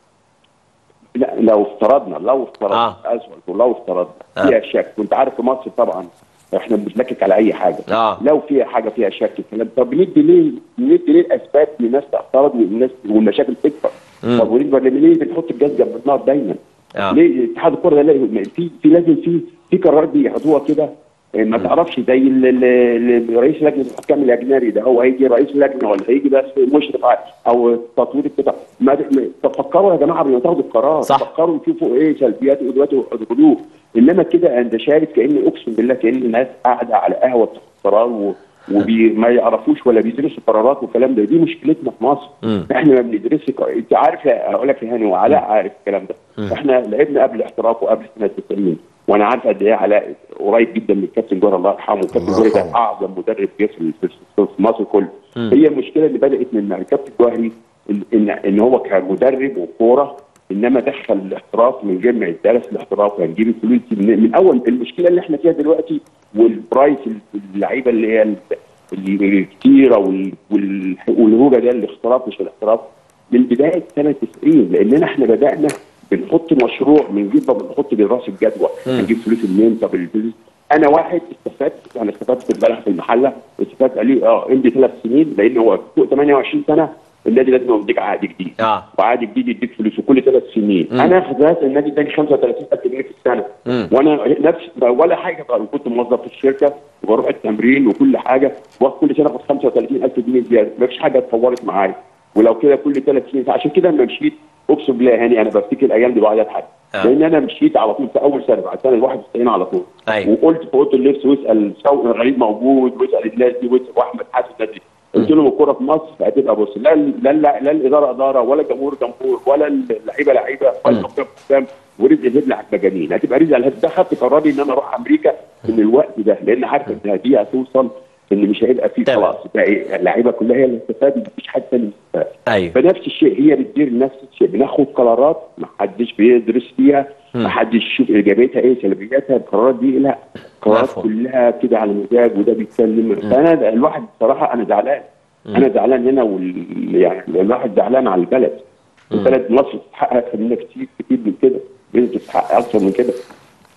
Speaker 3: لا لو افترضنا لو افترضنا
Speaker 1: آه.
Speaker 3: آه. اسف لو افترضنا
Speaker 1: آه.
Speaker 3: فيها شك وانت عارف في مصر طبعا احنا بنشكك على اي حاجه
Speaker 1: آه.
Speaker 3: لو فيها حاجه فيها شك الكلام طب ندي ليه ندي ليه الاسباب للناس تعترض والناس والمشاكل تكبر
Speaker 1: مم.
Speaker 3: طب ونكبر ليه ليه بنحط الجاز جنب النار دايما
Speaker 1: آه.
Speaker 3: ليه اتحاد الكره ده ليه- في في لازم في في قرارات بياخدوها كده اه، ما تعرفش زي ال- ال- ال- رئيس لجنه الحكام الاجنبي ده هو هيجي رئيس لجنه ولا هيجي بس مشرف على- او تطوير القطع ما ما- تفكروا يا جماعه قبل ما تاخدوا القرار
Speaker 1: صح.
Speaker 3: تفكروا تشوفوا ايه سلبيات وايجابيات وادخلوه انما كده انت شايف كان اقسم بالله كان الناس قاعده على قهوه بتاخد قرار و وما يعرفوش ولا بيدرسوا قرارات والكلام ده دي مشكلتنا في مصر
Speaker 1: مم.
Speaker 3: احنا ما بندرسش ق- انت عارف يا- اقول لك يا هاني وعلاء عارف الكلام ده احنا لعبنا قبل احتراف وقبل سنه 90 وانا عارف قد ايه علاء قريب جدا من الكابتن جوهر الله يرحمه الكابتن
Speaker 2: الله
Speaker 3: جوهري ده
Speaker 2: يرحمه.
Speaker 3: اعظم مدرب جه في في- في مصر كله هي المشكله اللي بدات من الكابتن جوهري ان ان, إن هو كمدرب وكوره انما دخل الاحتراف من غير ما يدرس الاحتراف وهنجيب الفلوس دي من, من اول المشكله اللي احنا فيها دلوقتي والبرايس اللعيبه اللي هي ال- اللي كتيره وال- وال- والهوجه ده الاحتراف مش الاحتراف من بدايه سنه 90 لاننا احنا بدانا بنحط مشروع من جيب بنحط دراسه جدوى هنجيب فلوس منين طب الفلوس انا واحد استفدت انا استفدت امبارح في المحله استفدت قال لي اه امضي ثلاث سنين لان هو فوق 28 سنه النادي لازم يديك عقد جديد
Speaker 1: اه
Speaker 3: وعقد جديد يديك فلوس كل ثلاث سنين
Speaker 1: مم.
Speaker 3: انا خدت النادي اداني 35000 جنيه في السنه
Speaker 1: مم.
Speaker 3: وانا نفس ولا حاجه بقى كنت موظف في الشركه وبروح التمرين وكل حاجه واخد كل سنه اخد 35000 جنيه زياده ما فيش حاجه اتطورت معايا ولو كده كل ثلاث سنين عشان كده لما مشيت اقسم بالله هاني انا بفتكر الايام دي بقعد اضحك
Speaker 1: آه.
Speaker 3: لان انا مشيت على طول في اول سنه بعد سنه ال 91 على طول
Speaker 1: أيوة.
Speaker 3: وقلت في اوضه اللبس واسال شوقي غريب موجود واسال الناس دي واسال واحمد حسن الناس دي قلت لهم الكوره في مصر هتبقى بص لا لا لا, لا الاداره اداره ولا الجمهور جمهور ولا اللعيبه لعيبه ولا الحكام حكام ورزق الهبل على المجانين هتبقى رزق الهبل ده خدت قراري ان انا اروح امريكا من الوقت ده لان عارف ان دي هتوصل ان مش هيبقى فيه
Speaker 1: تمام.
Speaker 3: خلاص بقى إيه، اللعيبه كلها هي اللي استفادت مفيش حد ثاني استفاد
Speaker 1: ايوه
Speaker 3: فنفس الشيء هي بتدير نفس الشيء بناخد قرارات ما حدش بيدرس فيها ما حدش يشوف ايجابياتها ايه سلبياتها القرارات دي لا قرارات
Speaker 1: مفهوم.
Speaker 3: كلها كده على مزاج وده بيتكلم فانا ده- الواحد بصراحه انا زعلان انا زعلان هنا وال... يعني الواحد زعلان على البلد البلد مصر تستحق اكثر منها كتير كتير من كده بنت تستحق اكثر من كده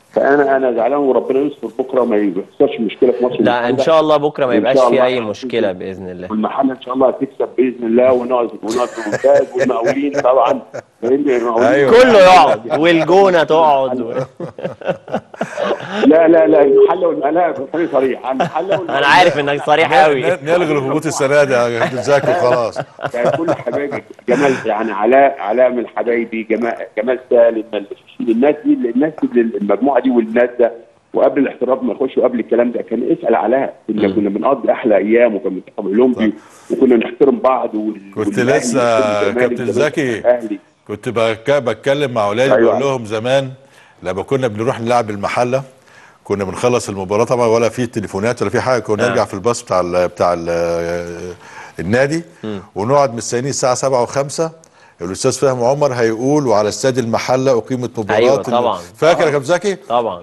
Speaker 3: فانا انا زعلان وربنا يستر بكره ما يحصلش مشكله في مصر
Speaker 1: لا ان شاء الله بكره ما
Speaker 3: وإن
Speaker 1: يبقاش
Speaker 3: شاء
Speaker 1: في
Speaker 3: الله
Speaker 1: اي
Speaker 3: هتكون
Speaker 1: مشكله باذن الله
Speaker 3: والمحل ان شاء الله هتكسب باذن الله ونقعد ونقعد في الممتاز والمقاولين طبعا فاهمني المقاولين
Speaker 2: أيوة.
Speaker 1: كله يقعد والجونه تقعد و...
Speaker 3: لا لا لا المحل والمقاولين خليني صريح المحل والمقاولين
Speaker 1: انا عارف انك صريح قوي
Speaker 2: ن- نلغي الهبوط السنه دي يا كابتن زكي وخلاص
Speaker 3: يعني كل حبايبي جمال يعني علاء علاء من حبايبي جمال جمال سالم الشيشين الناس دي الناس دي المجموعه دي والناس ده وقبل الاحتراف ما يخش وقبل الكلام ده كان اسال علاء كنا كنا بنقضي احلى ايام وكان منتخب اولمبي وكنا نحترم بعض وال-
Speaker 2: كنت
Speaker 3: والأهلي
Speaker 2: لسه
Speaker 3: والزمالك،
Speaker 2: كابتن
Speaker 3: الزمالك
Speaker 2: زكي.
Speaker 3: والأهلي.
Speaker 2: كنت بك- بتكلم مع اولادي
Speaker 3: أيوة.
Speaker 2: بقول لهم زمان لما كنا بنروح نلعب المحله كنا بنخلص المباراه طبعا ولا في تليفونات ولا في حاجه كنا
Speaker 1: آه.
Speaker 2: نرجع في الباص بتاع ال بتاع ال النادي ونقعد مستنيين الساعه 7 و5 الاستاذ فهمي عمر هيقول وعلى استاد المحله اقيمت مباراه
Speaker 1: أيوة طبعاً.
Speaker 2: فاكر يا كابتن زكي؟
Speaker 1: طبعا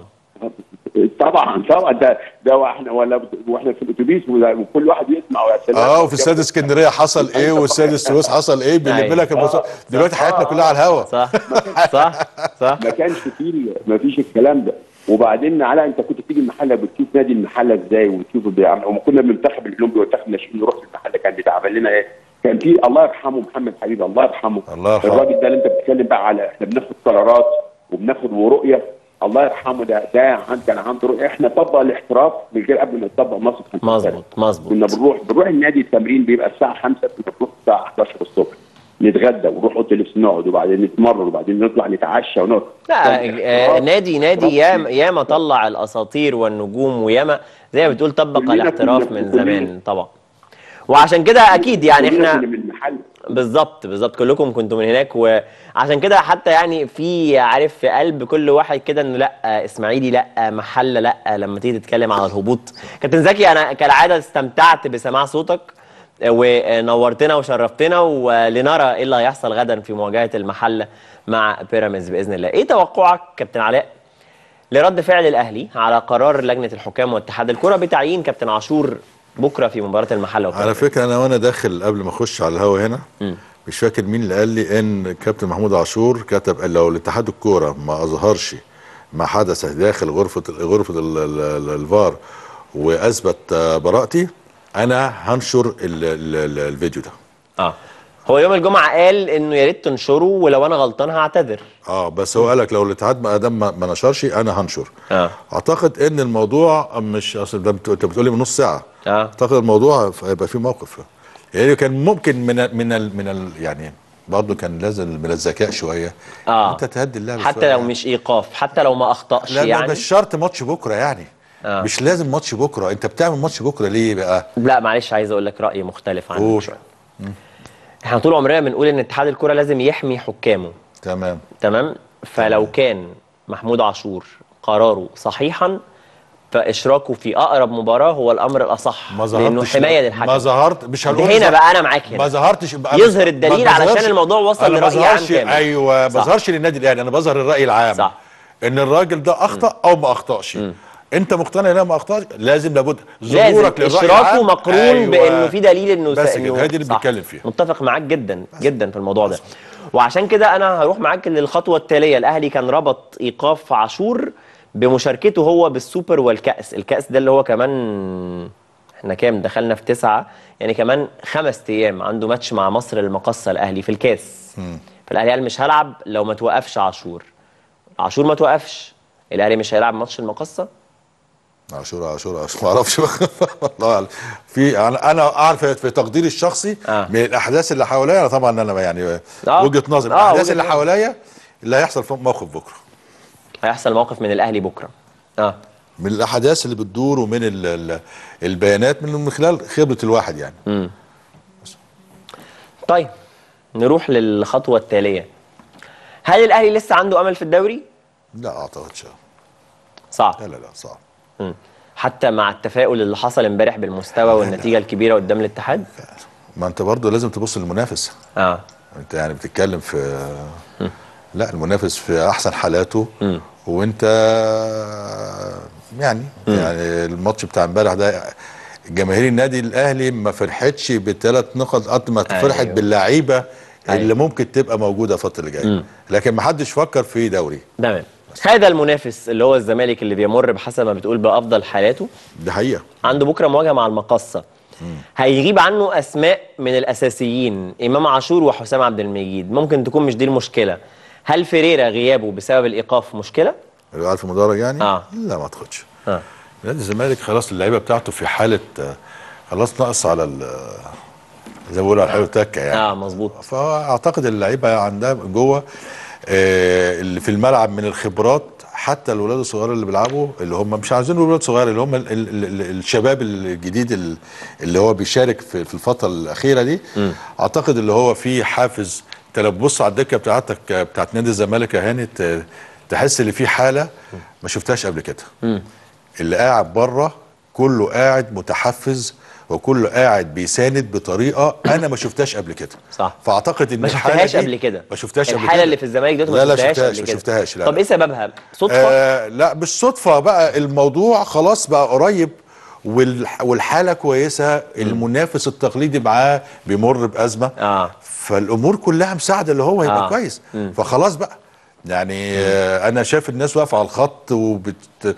Speaker 3: طبعا طبعا ده ده واحنا ولا واحنا في الاتوبيس وكل واحد يسمع ويا سلام
Speaker 2: اه وفي استاد اسكندريه حصل ايه واستاد السويس حصل ايه بيلم
Speaker 1: أيوة.
Speaker 2: لك الموضوع دلوقتي حياتنا كلها على الهوا
Speaker 1: صح صح صح
Speaker 3: ما كانش فيه ما فيش الكلام ده وبعدين علاء انت كنت تيجي المحله بتشوف نادي المحله ازاي وتشوف بيعمل وما كنا بننتخب الاولمبي والمنتخب الناشئين نروح المحله كان بيتعمل لنا ايه؟ كان في الله يرحمه محمد حبيب الله يرحمه
Speaker 2: الله يرحمه.
Speaker 3: الراجل ده اللي انت بتتكلم بقى على احنا بناخد قرارات وبناخد ورؤيه الله يرحمه ده ده عن- كان عنده رؤيه احنا طبق الاحتراف من غير قبل ما يطبق مصر كان
Speaker 1: مظبوط مظبوط
Speaker 3: كنا بنروح بنروح النادي التمرين بيبقى الساعه 5 كنا بنروح الساعه 11 الصبح نتغدى ونروح اوضه اللبس نقعد وبعدين نتمرن وبعدين نطلع نتعشى ونقعد
Speaker 1: لا
Speaker 3: كان
Speaker 1: آه،
Speaker 3: احتراف.
Speaker 1: نادي نادي
Speaker 3: احتراف
Speaker 1: ياما ياما طلع الاساطير والنجوم وياما زي ما بتقول طبق
Speaker 3: كلنا
Speaker 1: الاحتراف
Speaker 3: كنا-
Speaker 1: من
Speaker 3: كلنا.
Speaker 1: زمان طبعا وعشان كده اكيد يعني
Speaker 3: كلنا
Speaker 1: احنا
Speaker 3: كنا من المحل
Speaker 1: بالظبط بالظبط كلكم كنتوا من هناك وعشان كده حتى يعني في عارف في قلب كل واحد كده انه لا اسماعيلي لا محله لا لما تيجي تتكلم على الهبوط كابتن زكي انا كالعاده استمتعت بسماع صوتك ونورتنا وشرفتنا ولنرى ايه اللي هيحصل غدا في مواجهه المحله مع بيراميدز باذن الله ايه توقعك كابتن علاء لرد فعل الاهلي على قرار لجنه الحكام واتحاد الكره بتعيين كابتن عاشور بكره في مباراه المحله
Speaker 2: على
Speaker 1: وبيراميدز
Speaker 2: فكره انا وانا داخل قبل ما اخش على الهوا هنا مش فاكر مين اللي قال لي ان كابتن محمود عاشور كتب قال لو الاتحاد الكوره ما اظهرش ما حدث داخل غرفه غرفه ال- ال- ال- الفار واثبت آه، براءتي انا هنشر ال ال ال الفيديو ده
Speaker 1: اه هو يوم الجمعه قال انه يا ريت تنشروا ولو انا غلطان هعتذر
Speaker 2: اه بس هو قال لك لو الاتحاد ما دام ما ما نشرش انا هنشر
Speaker 1: اه
Speaker 2: اعتقد ان الموضوع مش اصل ده بت- انت بتقولي من نص ساعه
Speaker 1: اه
Speaker 2: اعتقد الموضوع هيبقى فيه موقف يعني كان ممكن من ال من ال من ال يعني برضه كان لازم من الذكاء شويه
Speaker 1: اه
Speaker 2: انت تهدي اللعبه
Speaker 1: حتى
Speaker 2: شوية
Speaker 1: لو
Speaker 2: يعني.
Speaker 1: مش ايقاف حتى لو ما اخطاش
Speaker 2: لا
Speaker 1: يعني
Speaker 2: مش شرط ماتش بكره يعني
Speaker 1: آه.
Speaker 2: مش لازم ماتش بكره انت بتعمل ماتش بكره ليه بقى
Speaker 1: لا معلش عايز اقول لك راي مختلف عنك
Speaker 2: قول.
Speaker 1: شويه احنا طول عمرنا بنقول ان اتحاد الكره لازم يحمي حكامه
Speaker 2: تمام
Speaker 1: تمام فلو كان محمود عاشور قراره صحيحا فاشراكه في اقرب مباراه هو الامر الاصح
Speaker 2: ما
Speaker 1: لانه
Speaker 2: ظهرتش
Speaker 1: حمايه
Speaker 2: ما
Speaker 1: للحكم
Speaker 2: ظهرت مش هنقول
Speaker 1: هنا
Speaker 2: ظهر-
Speaker 1: بقى انا معاك هنا
Speaker 2: ما ظهرتش بقى
Speaker 1: يظهر الدليل
Speaker 2: ما
Speaker 1: علشان
Speaker 2: ظهرش-
Speaker 1: الموضوع وصل
Speaker 2: أنا ما
Speaker 1: لرأي عام
Speaker 2: ظهرش-
Speaker 1: كامل.
Speaker 2: ايوه ما
Speaker 1: صح.
Speaker 2: ظهرش للنادي الاهلي انا بظهر الراي العام
Speaker 1: صح.
Speaker 2: ان الراجل ده اخطا او ما اخطاش انت مقتنع انه ما اخطاش لازم لابد
Speaker 1: لازم
Speaker 2: ظهورك للراي
Speaker 1: اشراكه
Speaker 2: العام
Speaker 1: مقرون
Speaker 2: أيوة.
Speaker 1: بانه في دليل انه
Speaker 2: بس
Speaker 1: إنه-
Speaker 2: كده، هي دي اللي
Speaker 1: صح.
Speaker 2: بنتكلم فيها.
Speaker 1: متفق معاك جدا جدا في الموضوع ده وعشان كده انا هروح معاك للخطوه التاليه الاهلي كان ربط ايقاف عاشور بمشاركته هو بالسوبر والكاس الكاس ده اللي هو كمان احنا كام دخلنا في تسعة يعني كمان خمس ايام عنده ماتش مع مصر المقصه الاهلي في الكاس فالاهلي قال مش هلعب لو ما توقفش عاشور عاشور ما توقفش الاهلي مش هيلعب ماتش المقصه
Speaker 2: عاشور عاشور عاشور ما اعرفش والله أعلم. في انا انا اعرف في تقديري الشخصي
Speaker 1: آه.
Speaker 2: من الاحداث اللي حواليا أنا طبعا انا يعني
Speaker 1: آه.
Speaker 2: وجهه نظري
Speaker 1: آه،
Speaker 2: الاحداث
Speaker 1: وجهة
Speaker 2: اللي
Speaker 1: نظر.
Speaker 2: حواليا اللي هيحصل في موقف بكره
Speaker 1: هيحصل موقف من الاهلي بكره اه
Speaker 2: من الاحداث اللي بتدور ومن ال ال البيانات من من خلال خبره الواحد يعني
Speaker 1: طيب نروح للخطوة التالية هل الأهلي لسه عنده أمل في الدوري؟
Speaker 2: لا اعتقدش
Speaker 1: صعب
Speaker 2: لا لا لا صعب
Speaker 1: مم. حتى مع التفاؤل اللي حصل امبارح بالمستوى والنتيجة الكبيرة قدام الاتحاد؟
Speaker 2: ما انت برضه لازم تبص للمنافس
Speaker 1: اه
Speaker 2: انت يعني بتتكلم في لا المنافس في احسن حالاته وانت يعني يعني الماتش بتاع امبارح ده جماهير النادي الاهلي ما فرحتش بثلاث نقط قد ما
Speaker 1: أيوه.
Speaker 2: فرحت باللعيبه اللي
Speaker 1: أيوه.
Speaker 2: ممكن تبقى موجوده الفتره اللي جايه لكن ما حدش فكر في دوري
Speaker 1: تمام هذا المنافس اللي هو الزمالك اللي بيمر بحسب ما بتقول بافضل حالاته
Speaker 2: دي حقيقه
Speaker 1: عنده بكره مواجهه مع المقصه هيغيب عنه اسماء من الاساسيين امام عاشور وحسام عبد المجيد ممكن تكون مش دي المشكله هل فيريرا غيابه بسبب الايقاف مشكله
Speaker 2: اللي عارف المدرج يعني
Speaker 1: آه.
Speaker 2: لا ما اعتقدش
Speaker 1: اه
Speaker 2: نادي الزمالك خلاص اللعيبه بتاعته في حاله آه، خلاص نقص على ال- زي ما بيقولوا على الحلو تكه يعني
Speaker 1: اه مظبوط
Speaker 2: فاعتقد اللعيبه عندها جوه آه، اللي في الملعب من الخبرات حتى الولاد الصغار اللي بيلعبوا اللي هم مش عايزين الولاد الصغار اللي هم ال ال ال الشباب الجديد ال- اللي هو بيشارك في, في الفتره الاخيره دي اعتقد اللي هو في حافز انت لو تبص على الدكه بتاعتك آه، بتاعت نادي الزمالك يا هاني ت- تحس ان في حاله ما شفتهاش قبل كده اللي قاعد بره كله قاعد متحفز وكله قاعد بيساند بطريقه انا ما شفتهاش قبل كده
Speaker 1: صح.
Speaker 2: فاعتقد ان
Speaker 1: ما
Speaker 2: الحالة
Speaker 1: شفتهاش
Speaker 2: دي
Speaker 1: قبل كده
Speaker 2: ما شفتهاش قبل كده
Speaker 1: الحاله اللي في الزمالك دلوقتي ما
Speaker 2: لا لا
Speaker 1: شفتهاش
Speaker 2: شفتهاش
Speaker 1: قبل
Speaker 2: ما
Speaker 1: كده
Speaker 2: شفتهاش لا
Speaker 1: طب
Speaker 2: لا.
Speaker 1: ايه سببها صدفه
Speaker 2: آه لا بالصدفه بقى الموضوع خلاص بقى قريب والح- والحاله كويسه المنافس التقليدي معاه بيمر بازمه
Speaker 1: اه
Speaker 2: فالامور كلها مساعده اللي هو يبقى
Speaker 1: آه.
Speaker 2: آه. كويس فخلاص بقى يعني آه انا شايف الناس واقفه على الخط وبت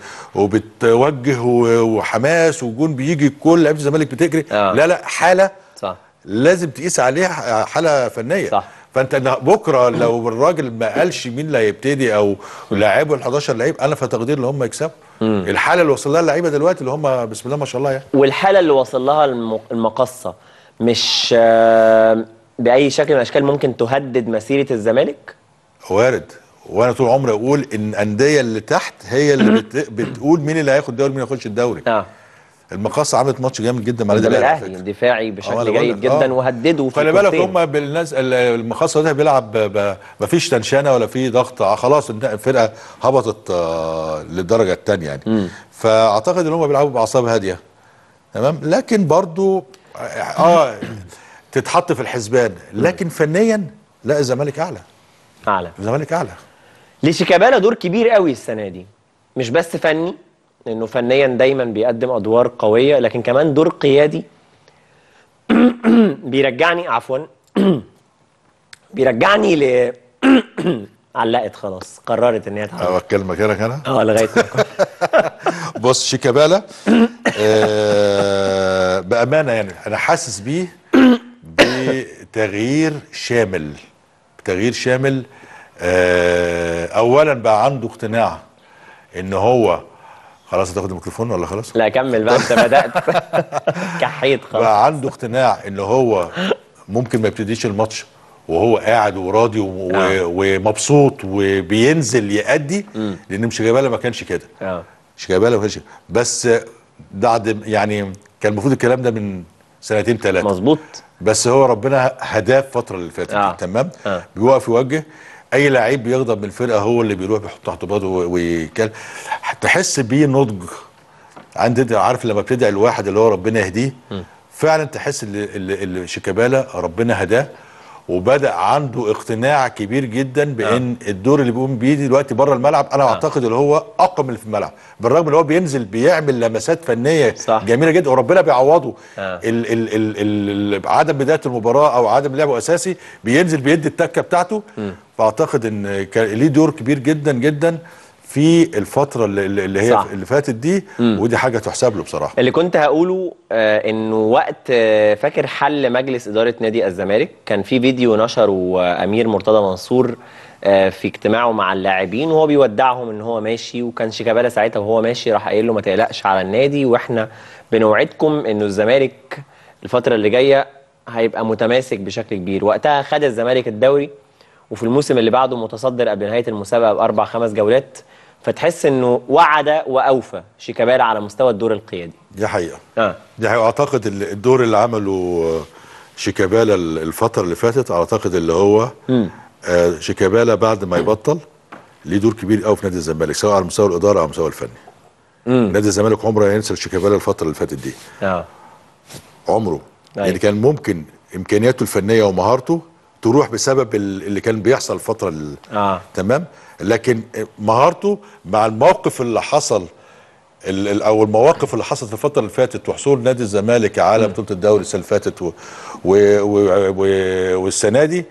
Speaker 2: وبتوجه و- وحماس وجون بيجي كل لعيبه الزمالك بتجري
Speaker 1: آه.
Speaker 2: لا لا حاله
Speaker 1: صح
Speaker 2: لازم تقيس عليها حاله فنيه
Speaker 1: صح.
Speaker 2: فانت إن بكره لو الراجل ما قالش مين اللي هيبتدي او لاعبه ال 11 لعيب انا في تقدير اللي هم يكسبوا الحاله اللي وصل لها اللعيبه دلوقتي اللي هم بسم الله ما شاء الله يعني
Speaker 1: والحاله اللي وصل لها الم- المقصه مش آه، باي شكل من الاشكال ممكن تهدد مسيره الزمالك
Speaker 2: وارد وانا طول عمري اقول ان الانديه اللي تحت هي اللي بت... بتقول مين اللي هياخد الدوري مين هيخش الدوري
Speaker 1: اه
Speaker 2: المقاصه عملت ماتش جامد جدا مع
Speaker 1: قدام
Speaker 2: النادي على
Speaker 1: الاهلي
Speaker 2: فكرة.
Speaker 1: دفاعي
Speaker 2: آه، أنا
Speaker 1: بشكل
Speaker 2: بقول
Speaker 1: جيد
Speaker 2: لك،
Speaker 1: جدا
Speaker 2: آه.
Speaker 1: وهددوا في
Speaker 2: خلي بالك
Speaker 1: الكورتين.
Speaker 2: هم بالناس ال- المخصص ده بيلعب ب- ب- مفيش تنشانه ولا في ضغط آه، خلاص الن- الفرقه هبطت آه، للدرجه الثانيه يعني فاعتقد ان هم بيلعبوا باعصاب هاديه تمام لكن برضو اه تتحط في الحسبان لكن فنيا لا الزمالك اعلى
Speaker 1: اعلى
Speaker 2: الزمالك اعلى
Speaker 1: لشيكابالا دور كبير قوي السنه دي مش بس فني لانه فنيا دايما بيقدم ادوار قويه لكن كمان دور قيادي بيرجعني عفوا بيرجعني ل علقت خلاص قررت ان هي تعلق
Speaker 2: أو اتكلم مكانك انا
Speaker 1: اه لغايه ما
Speaker 2: بص شيكابالا آه بامانه يعني انا حاسس بيه بتغيير شامل تغيير شامل آه اولا بقى عنده اقتناع ان هو خلاص هتاخد الميكروفون ولا خلاص
Speaker 1: لا كمل بقى انت بدات كحيت خلاص
Speaker 2: بقى عنده اقتناع ان هو ممكن ما يبتديش الماتش وهو قاعد وراضي و- و-
Speaker 1: آه.
Speaker 2: ومبسوط وبينزل يأدي لان شيكابالا ما كانش كده
Speaker 1: اه
Speaker 2: شيكابالا ما كانش بس بعد يعني كان المفروض الكلام ده من سنتين ثلاثه
Speaker 1: مظبوط
Speaker 2: بس هو ربنا هداه الفتره اللي فاتت
Speaker 1: آه.
Speaker 2: آه. تمام
Speaker 1: آه.
Speaker 2: آه. بيوقف يوجه اي لعيب بيغضب من الفرقه هو اللي بيروح بيحط تحت باطه ويتكلم تحس بيه نضج عند عارف لما بتدعي الواحد اللي هو ربنا يهديه فعلا تحس ان اللي, اللي شيكابالا ربنا هداه وبدا عنده اقتناع كبير جدا بان آه. الدور اللي بيقوم بيه دلوقتي بره الملعب انا آه. اعتقد اللي هو اقوى من اللي في الملعب بالرغم ان هو بينزل بيعمل لمسات فنيه
Speaker 1: صح.
Speaker 2: جميله جدا وربنا بيعوضه
Speaker 1: آه.
Speaker 2: ال ال ال ال ال عدم بدايه المباراه او عدم لعبه اساسي بينزل بيدي التكه بتاعته فاعتقد ان كان ليه دور كبير جدا جدا في الفتره اللي, اللي هي
Speaker 1: صح.
Speaker 2: اللي فاتت دي ودي حاجه تحسب له بصراحه
Speaker 1: اللي كنت هقوله آه انه وقت آه فاكر حل مجلس اداره نادي الزمالك كان في فيديو نشره آه امير مرتضى منصور آه في اجتماعه مع اللاعبين وهو بيودعهم ان هو ماشي وكان شيكابالا ساعتها وهو ماشي راح قايل له ما تقلقش على النادي واحنا بنوعدكم انه الزمالك الفتره اللي جايه هيبقى متماسك بشكل كبير وقتها خد الزمالك الدوري وفي الموسم اللي بعده متصدر قبل نهايه المسابقه باربع خمس جولات فتحس انه وعد واوفى شيكابالا على مستوى الدور القيادي
Speaker 2: دي حقيقه
Speaker 1: اه
Speaker 2: دي حقيقة اعتقد ال- الدور اللي عمله شيكابالا ال- الفتره اللي فاتت اعتقد اللي هو آه شيكابالا بعد ما يبطل ليه دور كبير قوي في نادي الزمالك سواء على مستوى الاداره او المستوى الفني نادي الزمالك عمره ما ينسى شيكابالا الفتره اللي فاتت دي
Speaker 1: اه
Speaker 2: عمره
Speaker 1: أيوة.
Speaker 2: يعني كان ممكن امكانياته الفنيه ومهارته تروح بسبب ال- اللي كان بيحصل الفتره ال-
Speaker 1: اه
Speaker 2: تمام لكن مهارته مع الموقف اللي حصل ال- ال- او المواقف اللي حصلت الفتره اللي فاتت وحصول نادي الزمالك على بطوله الدوري السنه اللي فاتت و و و و والسنه دي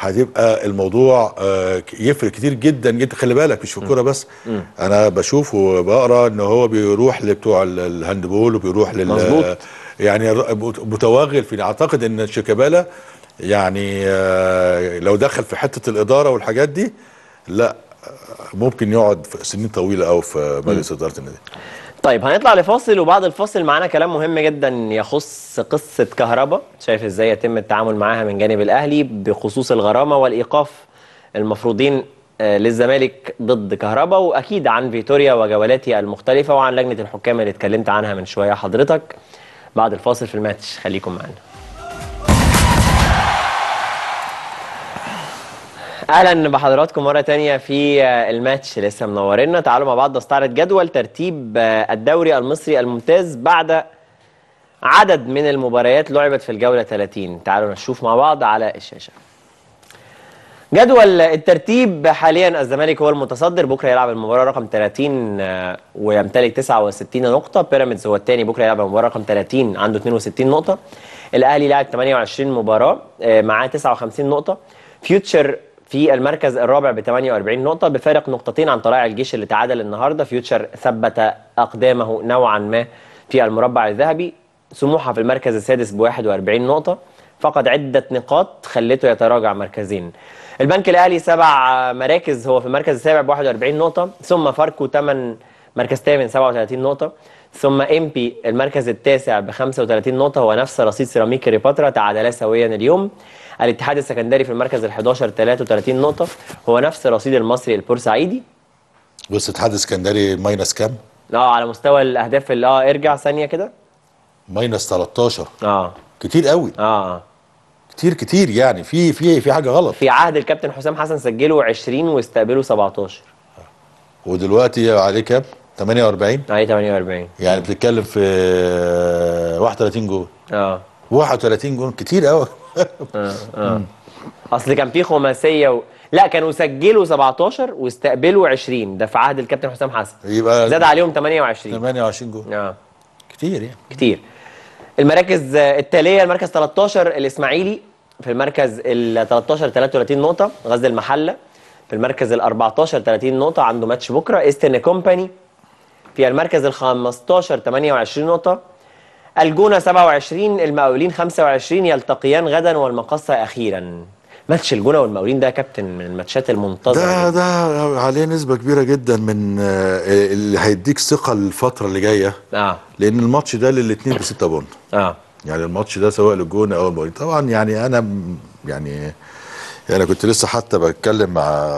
Speaker 2: هتبقى الموضوع آه، يفرق كتير جدا جدا خلي بالك مش في الكوره بس انا بشوف وبقرا ان هو بيروح لبتوع ال- الهاندبول وبيروح لل
Speaker 1: مظبوط.
Speaker 2: يعني الر- متوغل في اعتقد ان شيكابالا يعني آه، لو دخل في حته الاداره والحاجات دي لا آه، ممكن يقعد في سنين طويله قوي في مجلس اداره النادي
Speaker 1: طيب هنطلع لفاصل وبعد الفاصل معانا كلام مهم جدا يخص قصة كهربا شايف ازاي يتم التعامل معاها من جانب الاهلي بخصوص الغرامة والايقاف المفروضين آه، للزمالك ضد كهربا واكيد عن فيتوريا وجولاتها المختلفة وعن لجنة الحكام اللي اتكلمت عنها من شوية حضرتك بعد الفاصل في الماتش خليكم معانا اهلا بحضراتكم مره تانية في آه، الماتش لسه منورنا تعالوا مع بعض نستعرض جدول ترتيب آه، الدوري المصري الممتاز بعد عدد من المباريات لعبت في الجوله 30 تعالوا نشوف مع بعض على الشاشه جدول الترتيب حاليا الزمالك هو المتصدر بكره يلعب المباراه رقم 30 آه، ويمتلك 69 نقطه بيراميدز هو الثاني بكره يلعب المباراه رقم 30 عنده 62 نقطه الاهلي لعب 28 مباراه آه، معاه 59 نقطه فيوتشر في المركز الرابع ب 48 نقطه بفارق نقطتين عن طلائع الجيش اللي تعادل النهارده فيوتشر ثبت اقدامه نوعا ما في المربع الذهبي سموحه في المركز السادس ب 41 نقطه فقد عده نقاط خلته يتراجع مركزين البنك الاهلي سبع مراكز هو في المركز السابع ب 41 نقطه ثم فاركو 8 مركز ثامن 37 نقطه ثم امبي المركز التاسع ب 35 نقطه هو نفس رصيد سيراميك كليوباترا تعادلا سويا اليوم الاتحاد السكندري في المركز ال 11 33 نقطه هو نفس رصيد المصري البورسعيدي
Speaker 2: بص اتحاد اسكندري ماينس كام؟
Speaker 1: اه على مستوى الاهداف اللي اه ارجع ثانيه كده
Speaker 2: ماينس 13
Speaker 1: اه
Speaker 2: كتير قوي
Speaker 1: اه اه
Speaker 2: كتير كتير يعني في في في حاجه غلط
Speaker 1: في عهد الكابتن حسام حسن سجلوا 20 واستقبلوا 17
Speaker 2: ودلوقتي عليه كام 48
Speaker 1: عليه 48
Speaker 2: يعني بتتكلم في 31 جول
Speaker 1: اه
Speaker 2: 31 جول كتير قوي
Speaker 1: اه اه اصل كان في خماسيه و... لا كانوا سجلوا 17 واستقبلوا 20 ده في عهد الكابتن حسام حسن
Speaker 2: يبقى
Speaker 1: زاد عليهم 28
Speaker 2: 28 جول
Speaker 1: اه
Speaker 2: كتير يعني
Speaker 1: كتير المراكز آه، التاليه المركز 13 الاسماعيلي في المركز ال 13 33 نقطه غزل المحله في المركز ال 14 30 نقطه عنده ماتش بكره ايسترن كومباني في المركز ال 15 28 نقطه الجونه 27 المقاولين 25 يلتقيان غدا والمقصه اخيرا ماتش الجونه والمقاولين ده يا كابتن من الماتشات المنتظره
Speaker 2: ده ده عليه نسبة كبيرة جدا من آه، اللي هيديك ثقة الفترة اللي جاية
Speaker 1: اه
Speaker 2: لأن الماتش ده للاتنين بستة بونت
Speaker 1: اه
Speaker 2: يعني الماتش ده سواء للجون او المقاولين طبعا يعني انا م- يعني انا كنت لسه حتى بتكلم مع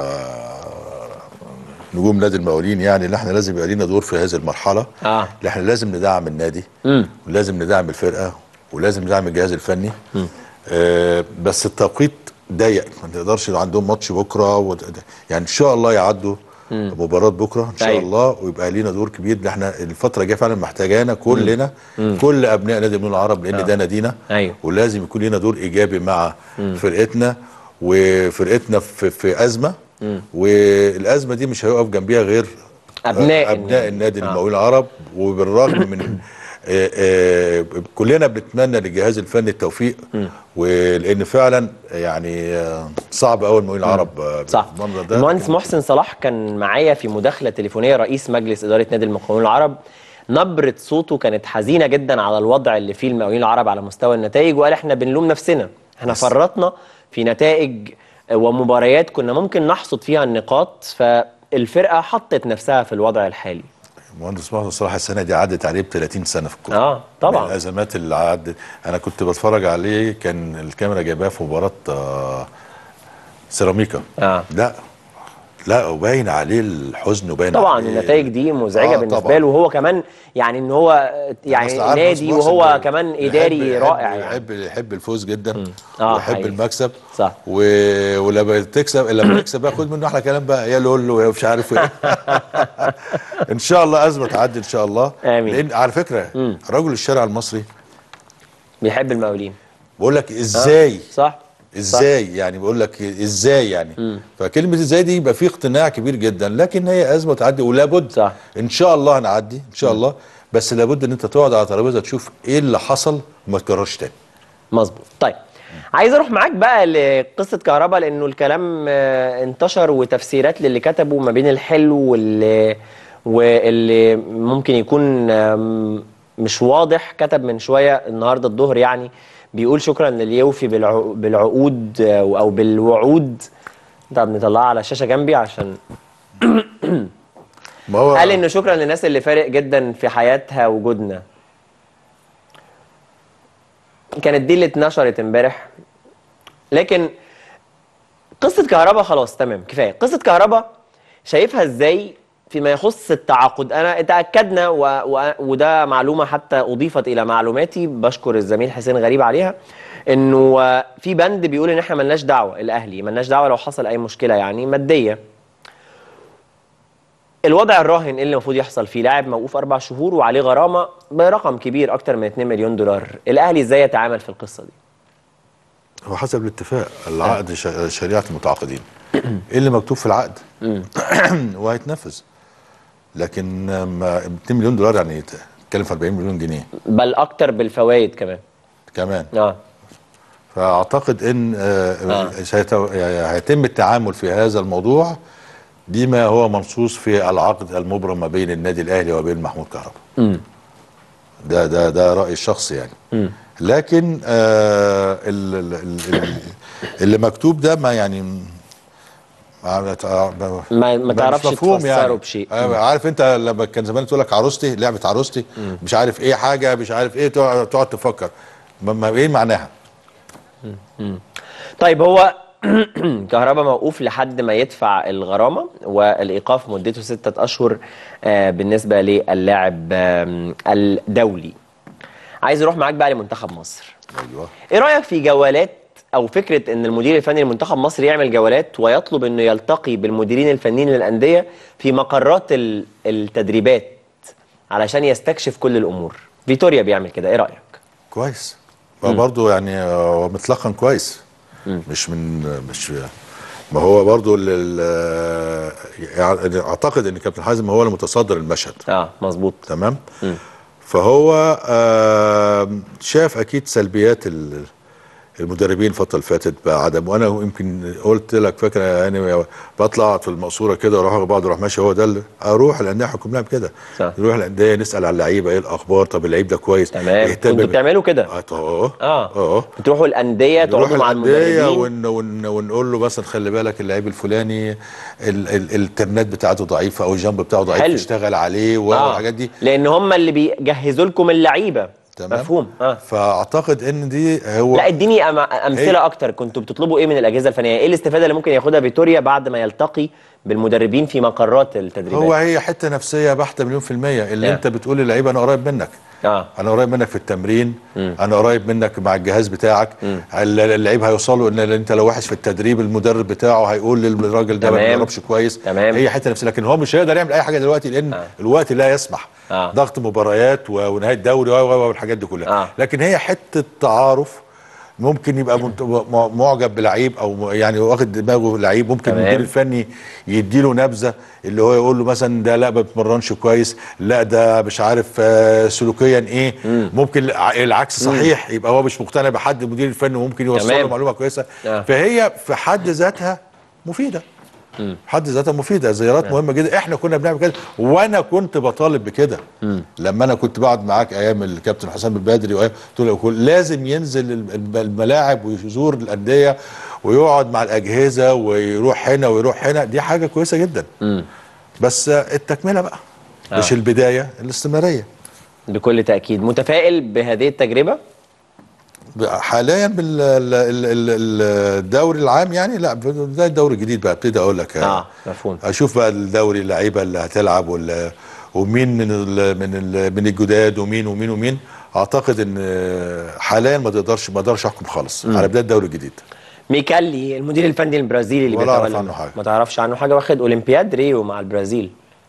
Speaker 2: نجوم نادي المقاولين يعني اللي احنا لازم يبقى لينا دور في هذه المرحله
Speaker 1: اه
Speaker 2: اللي احنا لازم ندعم النادي
Speaker 1: امم
Speaker 2: ولازم ندعم الفرقه ولازم ندعم الجهاز الفني آه بس التوقيت ضيق ما تقدرش يبقى عندهم ماتش بكره و... يعني ان شاء الله يعدوا مباراه بكره ان شاء
Speaker 1: أيوة.
Speaker 2: الله ويبقى لينا دور كبير اللي احنا الفتره الجايه فعلا محتاجانا كلنا كل ابناء نادي المقاولين العرب لان ده نادينا
Speaker 1: أيوة.
Speaker 2: ولازم يكون لينا دور ايجابي مع فرقتنا وفرقتنا في, في ازمه والازمه دي مش هيقف جنبيها غير
Speaker 1: أبناء
Speaker 2: ابناء
Speaker 1: النادي.
Speaker 2: النادي
Speaker 1: آه.
Speaker 2: المقاولين العرب وبالرغم من آه، آه، كلنا بنتمنى للجهاز الفني التوفيق ولان فعلا يعني آه، صعب قوي المقاولين العرب آه،
Speaker 1: صح
Speaker 2: بالمنظر ده
Speaker 1: المهندس محسن صلاح كان معايا في مداخله تليفونيه رئيس مجلس اداره نادي المقاولين العرب نبره صوته كانت حزينه جدا على الوضع اللي فيه المقاولين العرب على مستوى النتائج وقال احنا بنلوم نفسنا احنا فرطنا في نتائج ومباريات كنا ممكن نحصد فيها النقاط فالفرقه حطت نفسها في الوضع الحالي
Speaker 2: المهندس محمد صلاح السنه دي عدت عليه ب 30 سنه في الكوره
Speaker 1: اه
Speaker 2: من
Speaker 1: طبعا
Speaker 2: الازمات اللي عدت انا كنت بتفرج عليه كان الكاميرا جايباه في مباراه آه، سيراميكا
Speaker 1: اه
Speaker 2: لا لا وباين عليه الحزن وباين
Speaker 1: طبعا
Speaker 2: عليه
Speaker 1: النتائج دي مزعجه
Speaker 2: آه،
Speaker 1: بالنسبه
Speaker 2: طبعاً.
Speaker 1: له وهو كمان يعني ان هو يعني
Speaker 2: أصل عارف
Speaker 1: نادي
Speaker 2: محسن
Speaker 1: وهو
Speaker 2: محسن
Speaker 1: كمان
Speaker 2: يحب-
Speaker 1: اداري
Speaker 2: يحب
Speaker 1: رائع يعني
Speaker 2: يحب يحب الفوز جدا
Speaker 1: آه،
Speaker 2: ويحب
Speaker 1: حقيقي.
Speaker 2: المكسب
Speaker 1: صح.
Speaker 2: و... ولما تكسب لما تكسب بقى خد منه احلى كلام بقى يا لولو يا مش عارف ايه ان شاء الله ازمه تعدي ان شاء الله
Speaker 1: آمين.
Speaker 2: لان على فكره رجل الشارع المصري
Speaker 1: بيحب المقاولين
Speaker 2: بقول لك ازاي
Speaker 1: صح
Speaker 2: ازاي يعني بقول لك ازاي يعني فكلمه ازاي دي يبقى في اقتناع كبير جدا لكن هي ازمه تعدي ولابد
Speaker 1: صح.
Speaker 2: ان شاء الله هنعدي ان شاء الله بس لابد ان انت تقعد على ترابيزه تشوف ايه اللي حصل وما تكررش تاني
Speaker 1: مظبوط طيب عايز اروح معاك بقى لقصه كهرباء لانه الكلام آه، انتشر وتفسيرات للي كتبوا ما بين الحلو واللي واللي ممكن يكون آم، مش واضح كتب من شويه النهارده الظهر يعني بيقول شكرا للي يوفي بالعو- بالعقود آه، او بالوعود طب نطلعها على الشاشه جنبي عشان
Speaker 2: ما هو
Speaker 1: قال انه شكرا للناس اللي فارق جدا في حياتها وجودنا كانت دي اللي اتنشرت امبارح لكن قصة كهرباء خلاص تمام كفاية قصة كهرباء شايفها ازاي فيما يخص التعاقد انا اتاكدنا و... و... وده معلومه حتى اضيفت الى معلوماتي بشكر الزميل حسين غريب عليها انه آه، في بند بيقول ان احنا ملناش دعوه الاهلي ملناش دعوه لو حصل اي مشكله يعني ماديه الوضع الراهن إيه اللي المفروض يحصل فيه لاعب موقوف اربع شهور وعليه غرامه برقم كبير اكتر من 2 مليون دولار الاهلي ازاي يتعامل في القصه دي
Speaker 2: هو حسب الاتفاق العقد ش- شريعه المتعاقدين ايه اللي مكتوب في العقد وهيتنفذ لكن ما 2 مليون دولار يعني تتكلم في 40 مليون جنيه
Speaker 1: بل اكتر بالفوائد كمان
Speaker 2: كمان
Speaker 1: اه
Speaker 2: فاعتقد ان آه،
Speaker 1: آه.
Speaker 2: سيت- هيتم التعامل في هذا الموضوع بما هو منصوص في العقد المبرم ما بين النادي الاهلي وبين محمود كهربا ده ده ده رايي الشخصي يعني لكن آه ال- ال- ال- ال- اللي مكتوب ده ما يعني ما ما-
Speaker 1: ما- ما
Speaker 2: مش
Speaker 1: تعرفش
Speaker 2: مفهوم
Speaker 1: تفسره بشيء.
Speaker 2: آه، عارف انت لما كان زمان تقول لك عروستي لعبه عروستي مش عارف ايه حاجه مش عارف ايه تقعد تقعد تفكر ما ما- ايه معناها
Speaker 1: طيب هو كهربا موقوف لحد ما يدفع الغرامة والإيقاف مدته ستة أشهر آه، بالنسبة للاعب آم، الدولي عايز أروح معاك بقى لمنتخب مصر
Speaker 2: ايوه
Speaker 1: إيه رأيك في جولات أو فكرة إن المدير الفني لمنتخب مصر يعمل جولات ويطلب إنه يلتقي بالمديرين الفنيين للأندية في مقرات ال- التدريبات علشان يستكشف كل الأمور فيتوريا بيعمل كده إيه رأيك؟
Speaker 2: كويس برضه يعني هو مطلقا كويس مش من مش ما هو برضه ال- ال- يعني اعتقد ان كابتن حازم هو المتصدر المشهد
Speaker 1: آه مظبوط
Speaker 2: تمام فهو آه شاف اكيد سلبيات ال- المدربين الفتره اللي فاتت بعدم وانا يمكن قلت لك فاكر يعني بطلع في المقصوره كده اروح بقعد اروح ماشي هو ده اللي اروح الانديه حكم لعب كده
Speaker 1: صح.
Speaker 2: نروح الانديه نسال على اللعيبه ايه الاخبار طب اللعيب ده كويس
Speaker 1: تمام
Speaker 2: يهتم
Speaker 1: كنتوا
Speaker 2: ب-
Speaker 1: بتعملوا كده
Speaker 2: اه اه
Speaker 1: اه
Speaker 2: اه
Speaker 1: بتروحوا الانديه
Speaker 2: نروح
Speaker 1: تقعدوا مع
Speaker 2: الانديه
Speaker 1: المدربين
Speaker 2: ون ون ونقول له مثلا خلي بالك اللعيب الفلاني ال ال الترنات بتاعته ضعيفه او الجامب بتاعه ضعيف
Speaker 1: حلو.
Speaker 2: اشتغل عليه والحاجات دي
Speaker 1: لان هم اللي بيجهزوا لكم اللعيبه
Speaker 2: تمام
Speaker 1: مفهوم اه
Speaker 2: فاعتقد ان دي هو
Speaker 1: لا اديني أم- امثله
Speaker 2: إيه؟
Speaker 1: اكتر كنتوا بتطلبوا ايه من الاجهزه الفنيه ايه الاستفاده اللي ممكن ياخدها فيتوريا بعد ما يلتقي بالمدربين في مقرات التدريبات
Speaker 2: هو هي حته نفسيه بحته مليون في الميه اللي
Speaker 1: Yeah.
Speaker 2: انت بتقول للعيبه انا قريب منك
Speaker 1: اه
Speaker 2: انا قريب منك في التمرين انا قريب منك مع الجهاز بتاعك ال- اللعيب هيوصلوا ان انت لو وحش في التدريب المدرب بتاعه هيقول للراجل ده ما
Speaker 1: تمام.
Speaker 2: بيدربش كويس
Speaker 1: تمام.
Speaker 2: هي حته نفسيه لكن هو مش هيقدر يعمل اي حاجه دلوقتي لان
Speaker 1: آه.
Speaker 2: الوقت لا يسمح
Speaker 1: آه.
Speaker 2: ضغط مباريات و- ونهايه دوري و- و- والحاجات دي كلها
Speaker 1: آه.
Speaker 2: لكن هي حته تعارف ممكن يبقى منت- م- معجب بلعيب او م- يعني واخد دماغه لعيب ممكن
Speaker 1: تمام.
Speaker 2: المدير الفني يديله نبذه اللي هو يقول له مثلا ده لا ما بيتمرنش كويس لا ده مش عارف آه، سلوكيا ايه ممكن الع- العكس صحيح يبقى هو مش مقتنع بحد المدير الفني وممكن يوصل له
Speaker 1: تمام.
Speaker 2: معلومه كويسه
Speaker 1: آه.
Speaker 2: فهي في حد ذاتها مفيده في حد ذاتها مفيده زيارات مهمه جدا احنا كنا بنعمل كده وانا كنت بطالب بكده لما انا كنت بقعد معاك ايام الكابتن حسام البدري وأيام- قلت له كل- لازم ينزل الم- الملاعب ويزور الانديه ويقعد مع الاجهزه ويروح هنا ويروح هنا دي حاجه كويسه جدا بس التكمله بقى مش البدايه الاستمراريه
Speaker 1: بكل تاكيد متفائل بهذه التجربه
Speaker 2: حاليا بالدوري العام يعني لا ده الدوري الجديد بقى ابتدي اقول لك
Speaker 1: اه مفهوم
Speaker 2: اشوف بقى الدوري اللعيبه اللي هتلعب ولا ومين من ال من ال من الجداد ومين ومين ومين اعتقد ان حاليا ما تقدرش ما اقدرش احكم خالص على بدايه الدوري الجديد
Speaker 1: ميكالي المدير الفني البرازيلي اللي
Speaker 2: ولا أعرف
Speaker 1: بيتولى
Speaker 2: عنه حاجة.
Speaker 1: ما تعرفش عنه حاجه واخد اولمبياد ريو مع البرازيل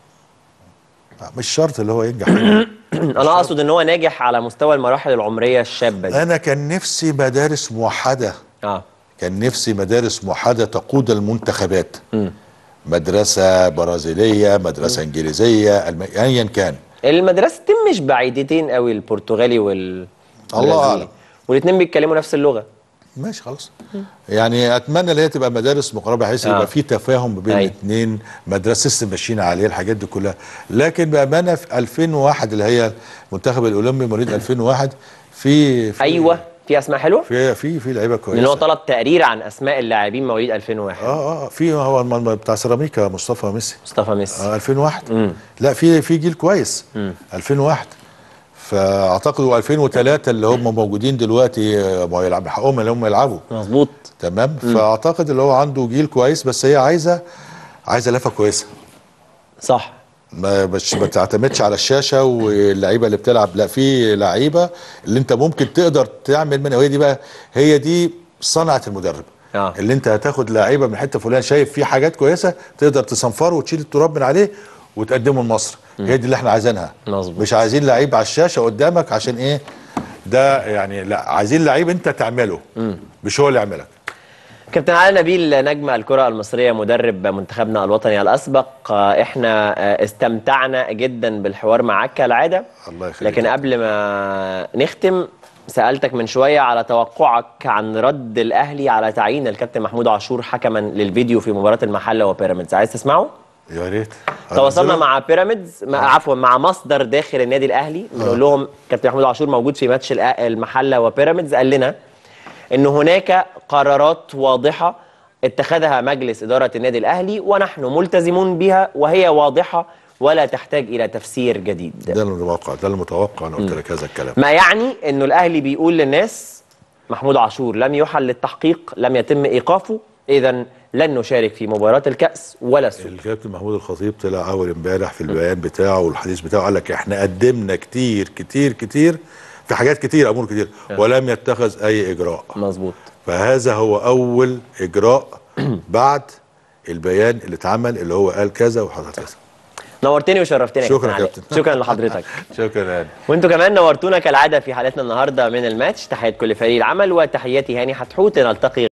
Speaker 2: مش شرط اللي هو ينجح
Speaker 1: انا اقصد ان هو ناجح على مستوى المراحل العمريه الشابه دي
Speaker 2: انا كان نفسي مدارس موحده
Speaker 1: اه
Speaker 2: كان نفسي مدارس موحده تقود المنتخبات مدرسه برازيليه مدرسه انجليزيه ألم- ايا كان
Speaker 1: المدرستين مش بعيدتين قوي البرتغالي وال
Speaker 2: الله أعلم.
Speaker 1: والاثنين بيتكلموا نفس اللغه
Speaker 2: ماشي خلاص يعني اتمنى ان هي تبقى مدارس مقربه بحيث
Speaker 1: آه.
Speaker 2: يبقى في تفاهم بين
Speaker 1: أي.
Speaker 2: الاثنين مدرسه سيستم ماشيين عليه الحاجات دي كلها لكن بامانه في 2001 اللي هي المنتخب الاولمبي مواليد 2001 في, في
Speaker 1: ايوه في اسماء حلوه
Speaker 2: في في في لعيبه كويسه
Speaker 1: لان هو طلب تقرير عن اسماء اللاعبين مواليد 2001
Speaker 2: اه اه في هو الم- الم- بتاع سيراميكا مصطفى ميسي
Speaker 1: مصطفى ميسي
Speaker 2: آه 2001 لا في في جيل كويس 2001 فاعتقد و2003 اللي هم موجودين دلوقتي آه، ما يلعب حقهم ان هم يلعبوا
Speaker 1: مظبوط
Speaker 2: تمام فاعتقد اللي هو عنده جيل كويس بس هي عايزه عايزه لفه كويسه
Speaker 1: صح
Speaker 2: ما مش ما تعتمدش على الشاشه واللعيبه اللي بتلعب لا في لعيبه اللي انت ممكن تقدر تعمل منها وهي دي بقى هي دي صنعه المدرب
Speaker 1: آه.
Speaker 2: اللي انت هتاخد لعيبه من حته فلان شايف فيه حاجات كويسه تقدر تصنفره وتشيل التراب من عليه وتقدمه لمصر هي دي اللي احنا عايزينها
Speaker 1: مظبوط.
Speaker 2: مش عايزين لعيب على الشاشه قدامك عشان ايه ده يعني لا عايزين لعيب انت تعمله مش هو اللي يعملك
Speaker 1: كابتن علي نبيل نجم الكرة المصرية مدرب منتخبنا الوطني الأسبق آه، احنا آه، استمتعنا جدا بالحوار معاك كالعادة
Speaker 2: الله يخليك.
Speaker 1: لكن قبل ما نختم سألتك من شوية على توقعك عن رد الأهلي على تعيين الكابتن محمود عاشور حكما للفيديو في مباراة المحلة وبيراميدز عايز تسمعه؟
Speaker 2: يا ريت
Speaker 1: تواصلنا
Speaker 2: هنزله؟
Speaker 1: مع بيراميدز مع عفوا مع مصدر داخل النادي الاهلي بنقول لهم كابتن محمود عاشور موجود في ماتش الأ- المحله وبيراميدز قال لنا ان هناك قرارات واضحه اتخذها مجلس اداره النادي الاهلي ونحن ملتزمون بها وهي واضحه ولا تحتاج الى تفسير جديد
Speaker 2: ده المتوقع ده المتوقع انا قلت لك هذا الكلام
Speaker 1: ما يعني انه الاهلي بيقول للناس محمود عاشور لم يحل للتحقيق لم يتم ايقافه اذا لن نشارك في مباراه الكاس ولا السوبر
Speaker 2: الكابتن محمود الخطيب طلع اول امبارح في البيان بتاعه والحديث بتاعه قال لك احنا قدمنا كتير كتير كتير في حاجات كتير امور كتير ولم يتخذ اي اجراء
Speaker 1: مظبوط
Speaker 2: فهذا هو اول اجراء بعد البيان اللي اتعمل اللي هو قال كذا وحصل كذا
Speaker 1: نورتني وشرفتني يا
Speaker 2: شكرا
Speaker 1: كابتن علي.
Speaker 2: كابتن.
Speaker 1: شكرا لحضرتك
Speaker 2: شكرا يعني.
Speaker 1: وانتوا كمان نورتونا كالعاده في حلقتنا النهارده من الماتش تحيات كل فريق العمل وتحياتي هاني حتحوت نلتقي